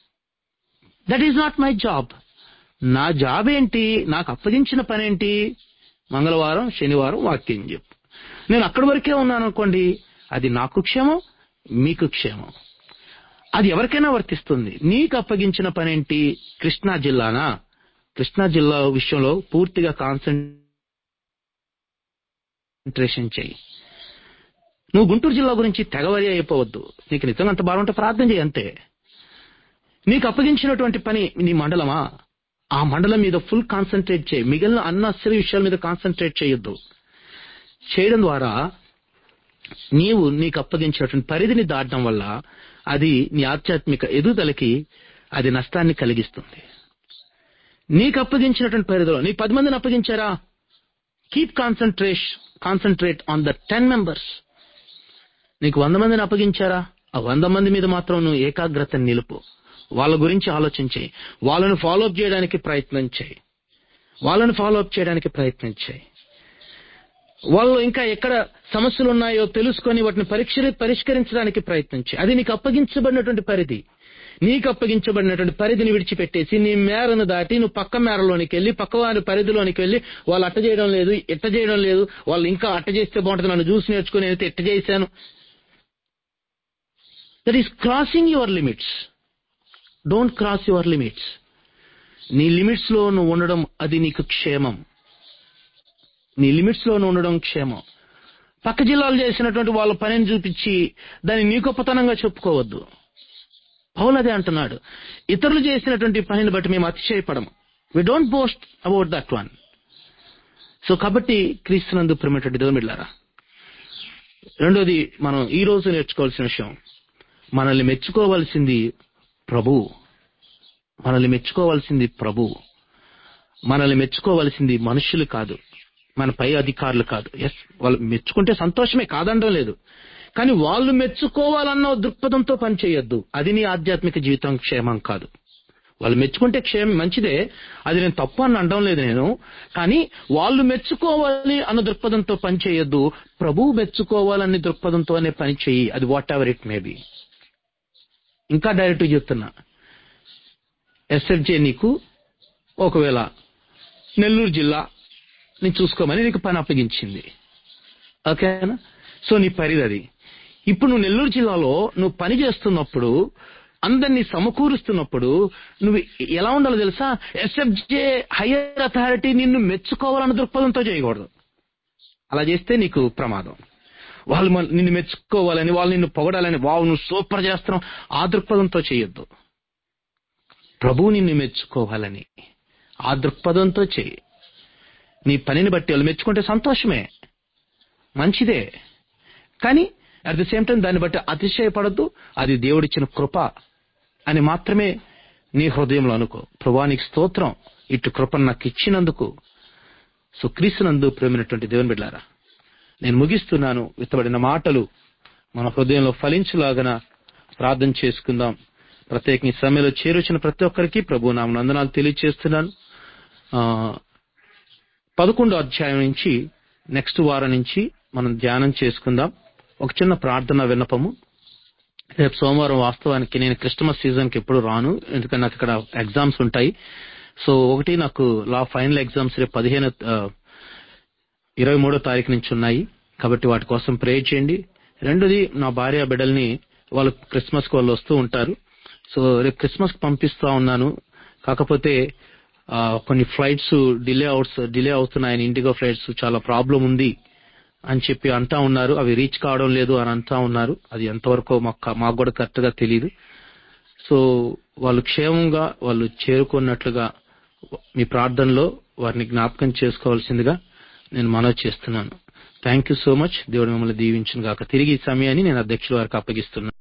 that is not my job నా జాబ్ ఏంటి నాకు అప్పగించిన పని ఏంటి మంగళవారం శనివారం వాక్యం చెప్పు నేను అక్కడి వరకే ఉన్నాను అనుకోండి అది నాకు క్షేమం మీకు క్షేమం అది ఎవరికైనా వర్తిస్తుంది నీకు అప్పగించిన పని ఏంటి కృష్ణా జిల్లానా కృష్ణా జిల్లా విషయంలో పూర్తిగా కాన్సన్ట్రేషన్ చేయి నువ్వు గుంటూరు జిల్లా గురించి తెగవరి అయిపోవద్దు నీకు నిజంగా అంత బాగుంటే ప్రార్థన చేయి అంతే నీకు అప్పగించినటువంటి పని నీ మండలమా ఆ మండలం మీద ఫుల్ కాన్సన్ట్రేట్ చేయి మిగిలిన అన్నసరి విషయాల మీద కాన్సన్ట్రేట్ చేయొద్దు చేయడం ద్వారా నీవు నీకు అప్పగించినటువంటి పరిధిని దాటడం వల్ల అది నీ ఆధ్యాత్మిక ఎదుగుదలకి అది నష్టాన్ని కలిగిస్తుంది నీకు అప్పగించినటువంటి పరిధిలో నీ పది మందిని అప్పగించారా keep concentrate concentrate on the ten members నీకు వంద మందిని అప్పగించారా ఆ వంద మంది మీద మాత్రం నువ్వు ఏకాగ్రతని నిలుపు వాళ్ళ గురించి ఆలోచించేయి వాళ్ళని ఫాలో అప్ చేయడానికి ప్రయత్నం చేయి వాళ్ళని ఫాలో అప్ చేయడానికి ప్రయత్నం చేయి వాళ్ళు ఇంకా ఎక్కడ సమస్యలు ఉన్నాయో తెలుసుకొని వాటిని పరీక్ష పరిష్కరించడానికి ప్రయత్నం చేయి అది నీకు అప్పగించబడినటువంటి పరిధి నీకు అప్పగించబడినటువంటి పరిధిని విడిచిపెట్టేసి నీ మేరను దాటి నువ్వు పక్క మేరలోనికి వెళ్ళి పక్క వారి పరిధిలోనికి వెళ్ళి వాళ్ళు అట్ట చేయడం లేదు ఇట్ట చేయడం లేదు వాళ్ళు ఇంకా అట్ట చేస్తే బాగుంటుంది నన్ను చూసి నేర్చుకుని అయితే ఇట్ట చేశాను that is crossing your limits don't cross your limits నీ లిమిట్స్ లో నువ్వు ఉండడం అది నీకు క్షేమం నీ లిమిట్స్ లో నువ్వు ఉండడం క్షేమం పక్క జిల్లాలు చేసినటువంటి వాళ్ళ పనిని చూపించి దాన్ని నీ గొప్పతనంగా చెప్పుకోవద్దు పౌలు అదే అంటున్నాడు ఇతరులు చేసినటువంటి పనిని బట్టి మేము అతిశయపడము we don't boast about that one so కాబట్టి క్రీస్తునందు ప్రేమటువంటి దేవుమిళ్ళారా రెండోది మనం ఈ రోజు నేర్చుకోవాల్సిన విషయం మనల్ని మెచ్చుకోవాల్సింది ప్రభు మనల్ని మెచ్చుకోవాల్సింది ప్రభు మనల్ని మెచ్చుకోవాల్సింది మనుషులు కాదు మన పై అధికారులు కాదు ఎస్ వాళ్ళు మెచ్చుకుంటే సంతోషమే కాదనడం లేదు కానీ వాళ్ళు మెచ్చుకోవాలన్న దృక్పథంతో పని చేయొద్దు అది నీ ఆధ్యాత్మిక జీవితం క్షేమం కాదు వాళ్ళు మెచ్చుకుంటే క్షేమం మంచిదే అది నేను తప్పు అని అనడం లేదు నేను కానీ వాళ్ళు మెచ్చుకోవాలి అన్న దృక్పథంతో పని చేయొద్దు ప్రభువు మెచ్చుకోవాలనే దృక్పథంతోనే పని చేయి అది whatever it may be ఇంకా డైరెక్ట్ చెప్తున్నా ఎస్ఎఫ్జే నీకు ఒకవేళ నెల్లూరు జిల్లా నీ చూసుకోమని నీకు పని అప్పగించింది ఓకేనా సో నీ పరిధి అది ఇప్పుడు నువ్వు నెల్లూరు జిల్లాలో నువ్వు పని చేస్తున్నప్పుడు అందరినీ సమకూరుస్తున్నప్పుడు నువ్వు ఎలా ఉండాలో తెలుసా ఎస్ఎఫ్జే హయ్యర్ అథారిటీ నిన్ను మెచ్చుకోవాలన్న దృక్పథంతో చేయకూడదు అలా చేస్తే నీకు ప్రమాదం వాళ్ళు మన- నిన్ను మెచ్చుకోవాలని వాళ్ళు నిన్ను పొగడాలని వావు నువ్వు సూపర్ చేస్తున్నావు ఆ దృక్పథంతో చేయొద్దు ప్రభువు నిన్ను మెచ్చుకోవాలని ఆ దృక్పథంతో చేయి నీ పనిని బట్టి వాళ్ళు మెచ్చుకుంటే సంతోషమే మంచిదే కానీ అట్ ది సేమ్ టైం దాన్ని బట్టి అతిశయపడద్దు అది దేవుడిచ్చిన కృప అని మాత్రమే నీ హృదయంలో అనుకో ప్రభా నీకు స్తోత్రం ఇటు కృపను నాకు ఇచ్చినందుకు సో క్రీస్తునందు ప్రేమైనటువంటి దేవుని బిడ్డారా నేను ముగిస్తున్నాను విత్తబడిన మాటలు మన హృదయంలో ఫలించులాగన ప్రార్థన చేసుకుందాం ప్రత్యేకంగా ఈ సమయంలో చేరొచ్చిన ప్రతి ఒక్కరికి ప్రభు నా వందనాలు తెలియజేస్తున్నాను ఆ, పదకొండో అధ్యాయం నుంచి నెక్స్ట్ వారం నుంచి మనం ధ్యానం చేసుకుందాం ఒక చిన్న ప్రార్థన విన్నపము రేపు సోమవారం వాస్తవానికి నేను క్రిస్టమస్ సీజన్ కి ఎప్పుడు రాను ఎందుకంటే నాకు ఇక్కడ ఎగ్జామ్స్ ఉంటాయి సో ఒకటి నాకు లా ఫైనల్ ఎగ్జామ్స్ రేపు పదిహేను ఇరవై మూడో తారీఖు నుంచి ఉన్నాయి కాబట్టి వాటి కోసం ప్రే చేయండి రెండోది నా భార్య బిడ్డల్ని వాళ్ళు క్రిస్మస్ కి వాళ్ళు వస్తూ ఉంటారు సో రేపు క్రిస్మస్ కి పంపిస్తా ఉన్నాను కాకపోతే ఆ, కొన్ని ఫ్లైట్స్ డిలే అవుట్స్ డిలే అవుతున్నాయని ఇండిగో ఫ్లైట్స్ చాలా ప్రాబ్లం ఉంది అని చెప్పి అంటా ఉన్నారు అవి రీచ్ కావడం లేదు అని అంటా ఉన్నారు అది ఎంతవరకు మాకు మాకు కూడా కరెక్ట్ గా తెలియదు సో వాళ్ళు క్షేమంగా వాళ్ళు చేరుకున్నట్లుగా మీ ప్రార్థనలో వారిని జ్ఞాపకం చేసుకోవాల్సిందిగా నేను మనవి చేస్తున్నాను థ్యాంక్ యూ సో మచ్ దేవుడు మిమ్మల్ని దీవించిన గాక తిరిగి ఈ సమయాన్ని నేను అధ్యక్షుల వారికి అప్పగిస్తున్నాను